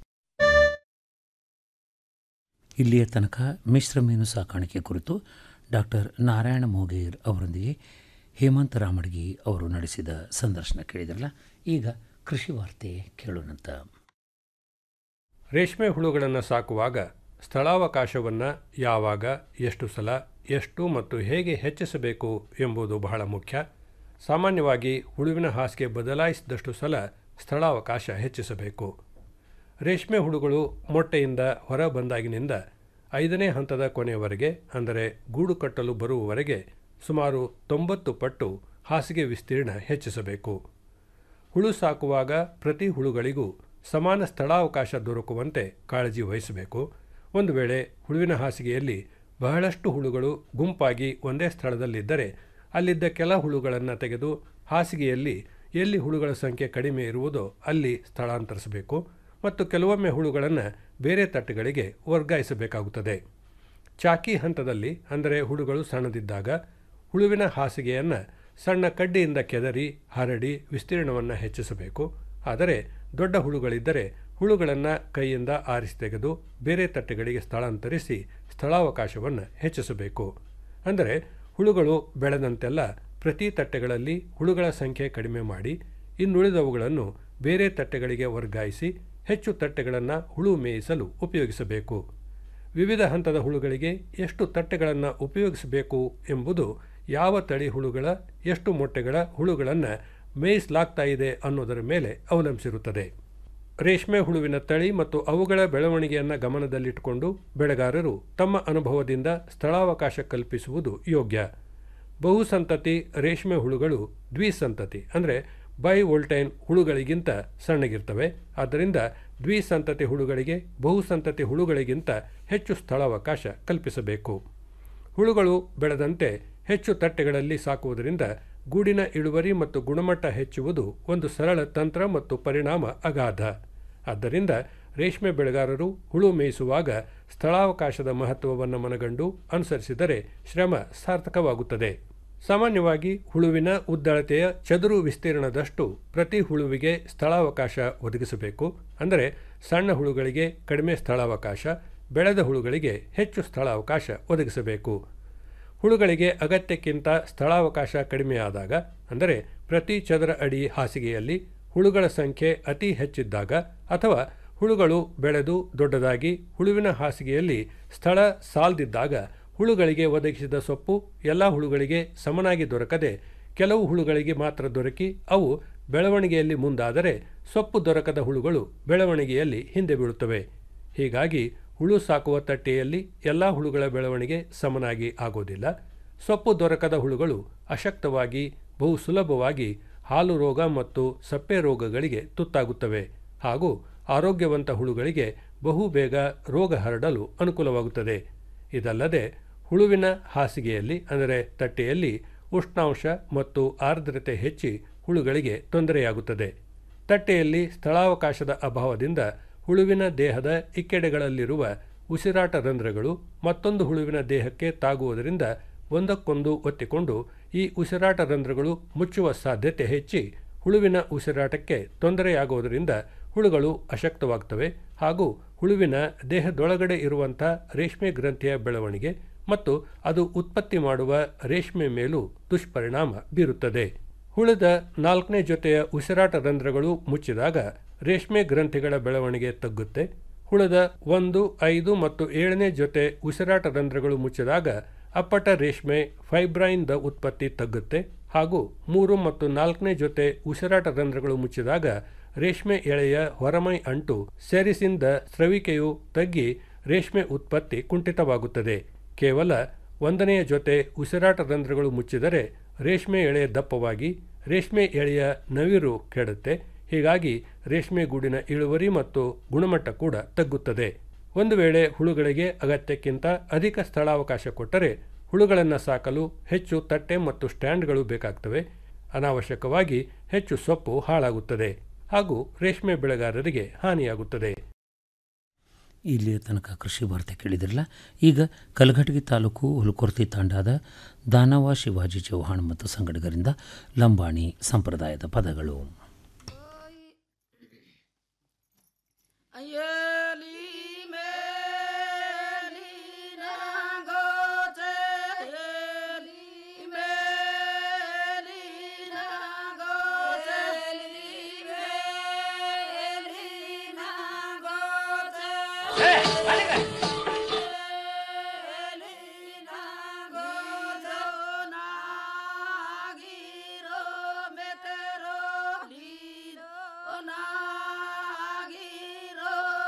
ಇಲ್ಲಿಯ ತನಕ ಮಿಶ್ರ ಮೀನು ಸಾಕಾಣಿಕೆ ಕುರಿತು ಡಾಕ್ಟರ್ ನಾರಾಯಣ ಮೋಗೇರ್ ಅವರೊಂದಿಗೆ ಹೇಮಂತ್ ರಾಮಡ್ಗಿ ಅವರು ನಡೆಸಿದ ಸಂದರ್ಶನ ಕೇಳಿದ್ರಲ್ಲ ಈಗ ಕೃಷಿ ವಾರ್ತೆ ಕೇಳೋಣಂತ ರೇಷ್ಮೆ ಹುಳುಗಳನ್ನು ಸಾಕುವಾಗ ಸ್ಥಳಾವಕಾಶವನ್ನು ಯಾವಾಗ ಎಷ್ಟು ಸಲ ಎಷ್ಟು ಮತ್ತು ಹೇಗೆ ಹೆಚ್ಚಿಸಬೇಕು ಎಂಬುದು ಬಹಳ ಮುಖ್ಯ ಸಾಮಾನ್ಯವಾಗಿ ಹುಳುವಿನ ಹಾಸಿಗೆ ಬದಲಾಯಿಸಿದಷ್ಟು ಸಲ ಸ್ಥಳಾವಕಾಶ ಹೆಚ್ಚಿಸಬೇಕು ರೇಷ್ಮೆ ಹುಳುಗಳು ಮೊಟ್ಟೆಯಿಂದ ಹೊರ ಬಂದಾಗಿನಿಂದ ಐದನೇ ಹಂತದ ಕೊನೆಯವರೆಗೆ ಅಂದರೆ ಗೂಡು ಕಟ್ಟಲು ಬರುವವರೆಗೆ ಸುಮಾರು ತೊಂಬತ್ತು ಪಟ್ಟು ಹಾಸಿಗೆ ವಿಸ್ತೀರ್ಣ ಹೆಚ್ಚಿಸಬೇಕು ಹುಳು ಸಾಕುವಾಗ ಪ್ರತಿ ಹುಳುಗಳಿಗೂ ಸಮಾನ ಸ್ಥಳಾವಕಾಶ ದೊರಕುವಂತೆ ಕಾಳಜಿ ವಹಿಸಬೇಕು ಒಂದು ವೇಳೆ ಹುಳುವಿನ ಹಾಸಿಗೆಯಲ್ಲಿ ಬಹಳಷ್ಟು ಹುಳುಗಳು ಗುಂಪಾಗಿ ಒಂದೇ ಸ್ಥಳದಲ್ಲಿದ್ದರೆ ಅಲ್ಲಿದ್ದ ಕೆಲ ಹುಳುಗಳನ್ನು ತೆಗೆದು ಹಾಸಿಗೆಯಲ್ಲಿ ಎಲ್ಲಿ ಹುಳುಗಳ ಸಂಖ್ಯೆ ಕಡಿಮೆ ಇರುವುದೋ ಅಲ್ಲಿ ಸ್ಥಳಾಂತರಿಸಬೇಕು ಮತ್ತು ಕೆಲವೊಮ್ಮೆ ಹುಳುಗಳನ್ನು ಬೇರೆ ತಟ್ಟೆಗಳಿಗೆ ವರ್ಗಾಯಿಸಬೇಕಾಗುತ್ತದೆ ಚಾಕಿ ಹಂತದಲ್ಲಿ ಅಂದರೆ ಹುಳುಗಳು ಸಣ್ಣದಿದ್ದಾಗ ಹುಳುವಿನ ಹಾಸಿಗೆಯನ್ನು ಸಣ್ಣ ಕಡ್ಡಿಯಿಂದ ಕೆದರಿ ಹರಡಿ ವಿಸ್ತೀರ್ಣವನ್ನು ಹೆಚ್ಚಿಸಬೇಕು ಆದರೆ ದೊಡ್ಡ ಹುಳುಗಳಿದ್ದರೆ ಹುಳುಗಳನ್ನು ಕೈಯಿಂದ ಆರಿಸಿ ತೆಗೆದು ಬೇರೆ ತಟ್ಟೆಗಳಿಗೆ ಸ್ಥಳಾಂತರಿಸಿ ಸ್ಥಳಾವಕಾಶವನ್ನು ಹೆಚ್ಚಿಸಬೇಕು ಅಂದರೆ ಹುಳುಗಳು ಬೆಳೆದಂತೆಲ್ಲ ಪ್ರತಿ ತಟ್ಟೆಗಳಲ್ಲಿ ಹುಳುಗಳ ಸಂಖ್ಯೆ ಕಡಿಮೆ ಮಾಡಿ ಇನ್ನುಳಿದವುಗಳನ್ನು ಬೇರೆ ತಟ್ಟೆಗಳಿಗೆ ವರ್ಗಾಯಿಸಿ ಹೆಚ್ಚು ತಟ್ಟೆಗಳನ್ನು ಹುಳು ಮೇಯಿಸಲು ಉಪಯೋಗಿಸಬೇಕು ವಿವಿಧ ಹಂತದ ಹುಳುಗಳಿಗೆ ಎಷ್ಟು ತಟ್ಟೆಗಳನ್ನು ಉಪಯೋಗಿಸಬೇಕು ಎಂಬುದು ಯಾವ ತಳಿ ಹುಳುಗಳ ಎಷ್ಟು ಮೊಟ್ಟೆಗಳ ಹುಳುಗಳನ್ನು ಮೇಯಿಸಲಾಗ್ತಾ ಇದೆ ಅನ್ನೋದರ ಮೇಲೆ ಅವಲಂಬಿಸಿರುತ್ತದೆ ರೇಷ್ಮೆ ಹುಳುವಿನ ತಳಿ ಮತ್ತು ಅವುಗಳ ಬೆಳವಣಿಗೆಯನ್ನು ಗಮನದಲ್ಲಿಟ್ಟುಕೊಂಡು ಬೆಳೆಗಾರರು ತಮ್ಮ ಅನುಭವದಿಂದ ಸ್ಥಳಾವಕಾಶ ಕಲ್ಪಿಸುವುದು ಯೋಗ್ಯ ಬಹುಸಂತತಿ ರೇಷ್ಮೆ ಹುಳುಗಳು ದ್ವಿಸಂತತಿ ಅಂದರೆ ಬೈ ವೋಲ್ಟೈನ್ ಹುಳುಗಳಿಗಿಂತ ಸಣ್ಣಗಿರ್ತವೆ ಆದ್ದರಿಂದ ದ್ವಿಸಂತತಿ ಹುಳುಗಳಿಗೆ ಬಹುಸಂತತಿ ಹುಳುಗಳಿಗಿಂತ ಹೆಚ್ಚು ಸ್ಥಳಾವಕಾಶ ಕಲ್ಪಿಸಬೇಕು ಹುಳುಗಳು ಬೆಳೆದಂತೆ ಹೆಚ್ಚು ತಟ್ಟೆಗಳಲ್ಲಿ ಸಾಕುವುದರಿಂದ ಗೂಡಿನ ಇಳುವರಿ ಮತ್ತು ಗುಣಮಟ್ಟ ಹೆಚ್ಚುವುದು ಒಂದು ಸರಳ ತಂತ್ರ ಮತ್ತು ಪರಿಣಾಮ ಅಗಾಧ ಆದ್ದರಿಂದ ರೇಷ್ಮೆ ಬೆಳೆಗಾರರು ಹುಳು ಮೇಯಿಸುವಾಗ ಸ್ಥಳಾವಕಾಶದ ಮಹತ್ವವನ್ನು ಮನಗಂಡು ಅನುಸರಿಸಿದರೆ ಶ್ರಮ ಸಾರ್ಥಕವಾಗುತ್ತದೆ ಸಾಮಾನ್ಯವಾಗಿ ಹುಳುವಿನ ಉದ್ದಳತೆಯ ಚದುರು ವಿಸ್ತೀರ್ಣದಷ್ಟು ಪ್ರತಿ ಹುಳುವಿಗೆ ಸ್ಥಳಾವಕಾಶ ಒದಗಿಸಬೇಕು ಅಂದರೆ ಸಣ್ಣ ಹುಳುಗಳಿಗೆ ಕಡಿಮೆ ಸ್ಥಳಾವಕಾಶ ಬೆಳೆದ ಹುಳುಗಳಿಗೆ ಹೆಚ್ಚು ಸ್ಥಳಾವಕಾಶ ಒದಗಿಸಬೇಕು ಹುಳುಗಳಿಗೆ ಅಗತ್ಯಕ್ಕಿಂತ ಸ್ಥಳಾವಕಾಶ ಕಡಿಮೆಯಾದಾಗ ಅಂದರೆ ಪ್ರತಿ ಚದರ ಅಡಿ ಹಾಸಿಗೆಯಲ್ಲಿ ಹುಳುಗಳ ಸಂಖ್ಯೆ ಅತಿ ಹೆಚ್ಚಿದ್ದಾಗ ಅಥವಾ ಹುಳುಗಳು ಬೆಳೆದು ದೊಡ್ಡದಾಗಿ ಹುಳುವಿನ ಹಾಸಿಗೆಯಲ್ಲಿ ಸ್ಥಳ ಸಾಲದಿದ್ದಾಗ ಹುಳುಗಳಿಗೆ ಒದಗಿಸಿದ ಸೊಪ್ಪು ಎಲ್ಲ ಹುಳುಗಳಿಗೆ ಸಮನಾಗಿ ದೊರಕದೆ ಕೆಲವು ಹುಳುಗಳಿಗೆ ಮಾತ್ರ ದೊರಕಿ ಅವು ಬೆಳವಣಿಗೆಯಲ್ಲಿ ಮುಂದಾದರೆ ಸೊಪ್ಪು ದೊರಕದ ಹುಳುಗಳು ಬೆಳವಣಿಗೆಯಲ್ಲಿ ಹಿಂದೆ ಬೀಳುತ್ತವೆ ಹೀಗಾಗಿ ಹುಳು ಸಾಕುವ ತಟ್ಟೆಯಲ್ಲಿ ಎಲ್ಲ ಹುಳುಗಳ ಬೆಳವಣಿಗೆ ಸಮನಾಗಿ ಆಗೋದಿಲ್ಲ ಸೊಪ್ಪು ದೊರಕದ ಹುಳುಗಳು ಅಶಕ್ತವಾಗಿ ಬಹು ಸುಲಭವಾಗಿ ಹಾಲು ರೋಗ ಮತ್ತು ಸಪ್ಪೆ ರೋಗಗಳಿಗೆ ತುತ್ತಾಗುತ್ತವೆ ಹಾಗೂ ಆರೋಗ್ಯವಂತ ಹುಳುಗಳಿಗೆ ಬಹು ಬೇಗ ರೋಗ ಹರಡಲು ಅನುಕೂಲವಾಗುತ್ತದೆ ಇದಲ್ಲದೆ ಹುಳುವಿನ ಹಾಸಿಗೆಯಲ್ಲಿ ಅಂದರೆ ತಟ್ಟೆಯಲ್ಲಿ ಉಷ್ಣಾಂಶ ಮತ್ತು ಆರ್ದ್ರತೆ ಹೆಚ್ಚಿ ಹುಳುಗಳಿಗೆ ತೊಂದರೆಯಾಗುತ್ತದೆ ತಟ್ಟೆಯಲ್ಲಿ ಸ್ಥಳಾವಕಾಶದ ಅಭಾವದಿಂದ ಹುಳುವಿನ ದೇಹದ ಇಕ್ಕೆಡೆಗಳಲ್ಲಿರುವ ಉಸಿರಾಟ ರಂಧ್ರಗಳು ಮತ್ತೊಂದು ಹುಳುವಿನ ದೇಹಕ್ಕೆ ತಾಗುವುದರಿಂದ ಒಂದಕ್ಕೊಂದು ಒತ್ತಿಕೊಂಡು ಈ ಉಸಿರಾಟ ರಂಧ್ರಗಳು ಮುಚ್ಚುವ ಸಾಧ್ಯತೆ ಹೆಚ್ಚಿ ಹುಳುವಿನ ಉಸಿರಾಟಕ್ಕೆ ತೊಂದರೆಯಾಗುವುದರಿಂದ ಹುಳುಗಳು ಅಶಕ್ತವಾಗ್ತವೆ ಹಾಗೂ ಹುಳುವಿನ ದೇಹದೊಳಗಡೆ ಇರುವಂಥ ರೇಷ್ಮೆ ಗ್ರಂಥಿಯ ಬೆಳವಣಿಗೆ ಮತ್ತು ಅದು ಉತ್ಪತ್ತಿ ಮಾಡುವ ರೇಷ್ಮೆ ಮೇಲೂ ದುಷ್ಪರಿಣಾಮ ಬೀರುತ್ತದೆ ಹುಳಿದ ನಾಲ್ಕನೇ ಜೊತೆಯ ಉಸಿರಾಟ ರಂಧ್ರಗಳು ಮುಚ್ಚಿದಾಗ ರೇಷ್ಮೆ ಗ್ರಂಥಿಗಳ ಬೆಳವಣಿಗೆ ತಗ್ಗುತ್ತೆ ಹುಳಿದ ಒಂದು ಐದು ಮತ್ತು ಏಳನೇ ಜೊತೆ ಉಸಿರಾಟ ರಂಧ್ರಗಳು ಮುಚ್ಚಿದಾಗ ಅಪ್ಪಟ ರೇಷ್ಮೆ ಫೈಬ್ರೈನ್ದ ಉತ್ಪತ್ತಿ ತಗ್ಗುತ್ತೆ ಹಾಗೂ ಮೂರು ಮತ್ತು ನಾಲ್ಕನೇ ಜೊತೆ ಉಸಿರಾಟ ರಂಧ್ರಗಳು ಮುಚ್ಚಿದಾಗ ರೇಷ್ಮೆ ಎಳೆಯ ಹೊರಮೈ ಅಂಟು ಸೆರಿಸಿಂದ ಸ್ರವಿಕೆಯು ತಗ್ಗಿ ರೇಷ್ಮೆ ಉತ್ಪತ್ತಿ ಕುಂಠಿತವಾಗುತ್ತದೆ ಕೇವಲ ಒಂದನೆಯ ಜೊತೆ ಉಸಿರಾಟ ರಂಧ್ರಗಳು ಮುಚ್ಚಿದರೆ ರೇಷ್ಮೆ ಎಳೆ ದಪ್ಪವಾಗಿ ರೇಷ್ಮೆ ಎಳೆಯ ನವಿರು ಕೆಡುತ್ತೆ ಹೀಗಾಗಿ ರೇಷ್ಮೆ ಗೂಡಿನ ಇಳುವರಿ ಮತ್ತು ಗುಣಮಟ್ಟ ಕೂಡ ತಗ್ಗುತ್ತದೆ ಒಂದು ವೇಳೆ ಹುಳುಗಳಿಗೆ ಅಗತ್ಯಕ್ಕಿಂತ ಅಧಿಕ ಸ್ಥಳಾವಕಾಶ ಕೊಟ್ಟರೆ ಹುಳುಗಳನ್ನು ಸಾಕಲು ಹೆಚ್ಚು ತಟ್ಟೆ ಮತ್ತು ಸ್ಟ್ಯಾಂಡ್ಗಳು ಬೇಕಾಗ್ತವೆ ಅನಾವಶ್ಯಕವಾಗಿ ಹೆಚ್ಚು ಸೊಪ್ಪು ಹಾಳಾಗುತ್ತದೆ ಹಾಗೂ ರೇಷ್ಮೆ ಬೆಳೆಗಾರರಿಗೆ ಹಾನಿಯಾಗುತ್ತದೆ ಇಲ್ಲಿಯ ತನಕ ಕೃಷಿ ವಾರ್ತೆ ಕೇಳಿದಿರಲ್ಲ ಈಗ ಕಲಘಟಗಿ ತಾಲೂಕು ಹುಲುಕೊರ್ತಿ ತಾಂಡಾದ ದಾನವ ಶಿವಾಜಿ ಚೌಹಾಣ್ ಮತ್ತು ಸಂಗಡಿಗರಿಂದ ಲಂಬಾಣಿ ಸಂಪ್ರದಾಯದ ಪದಗಳು ನಾಗಿರೋ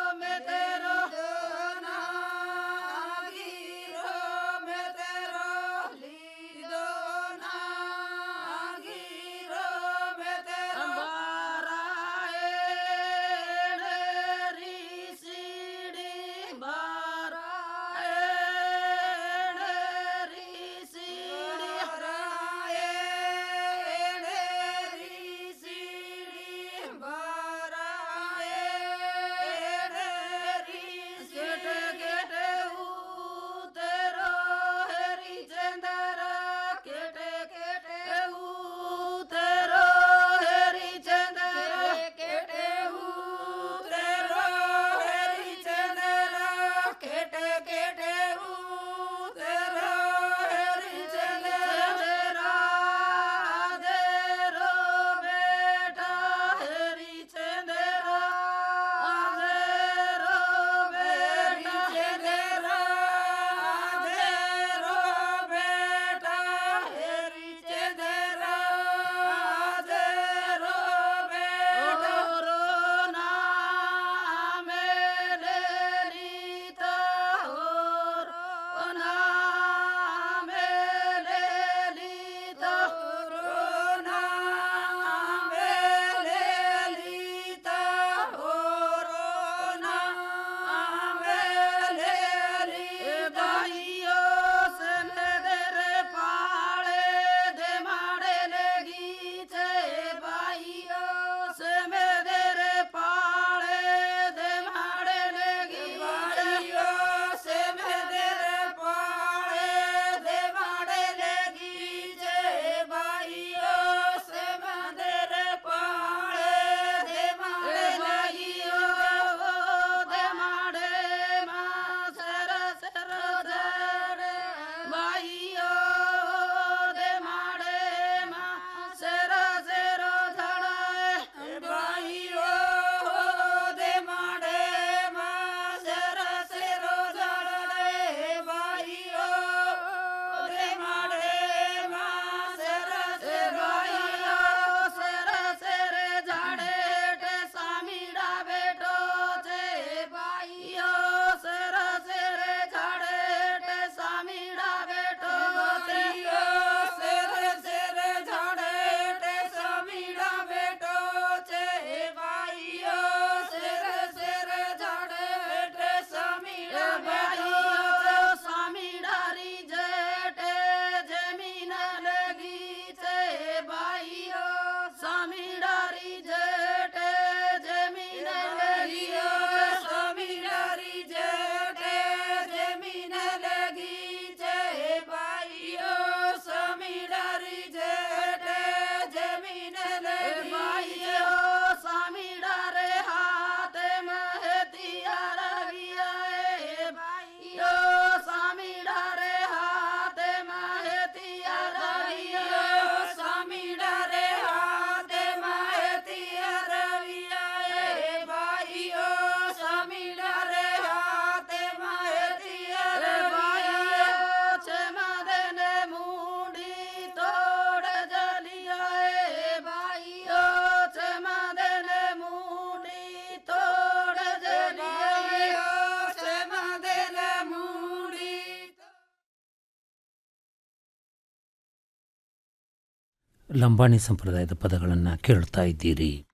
ಲಂಬಾಣಿ ಸಂಪ್ರದಾಯದ ಪದಗಳನ್ನು ಕೇಳ್ತಾ ಇದ್ದೀರಿ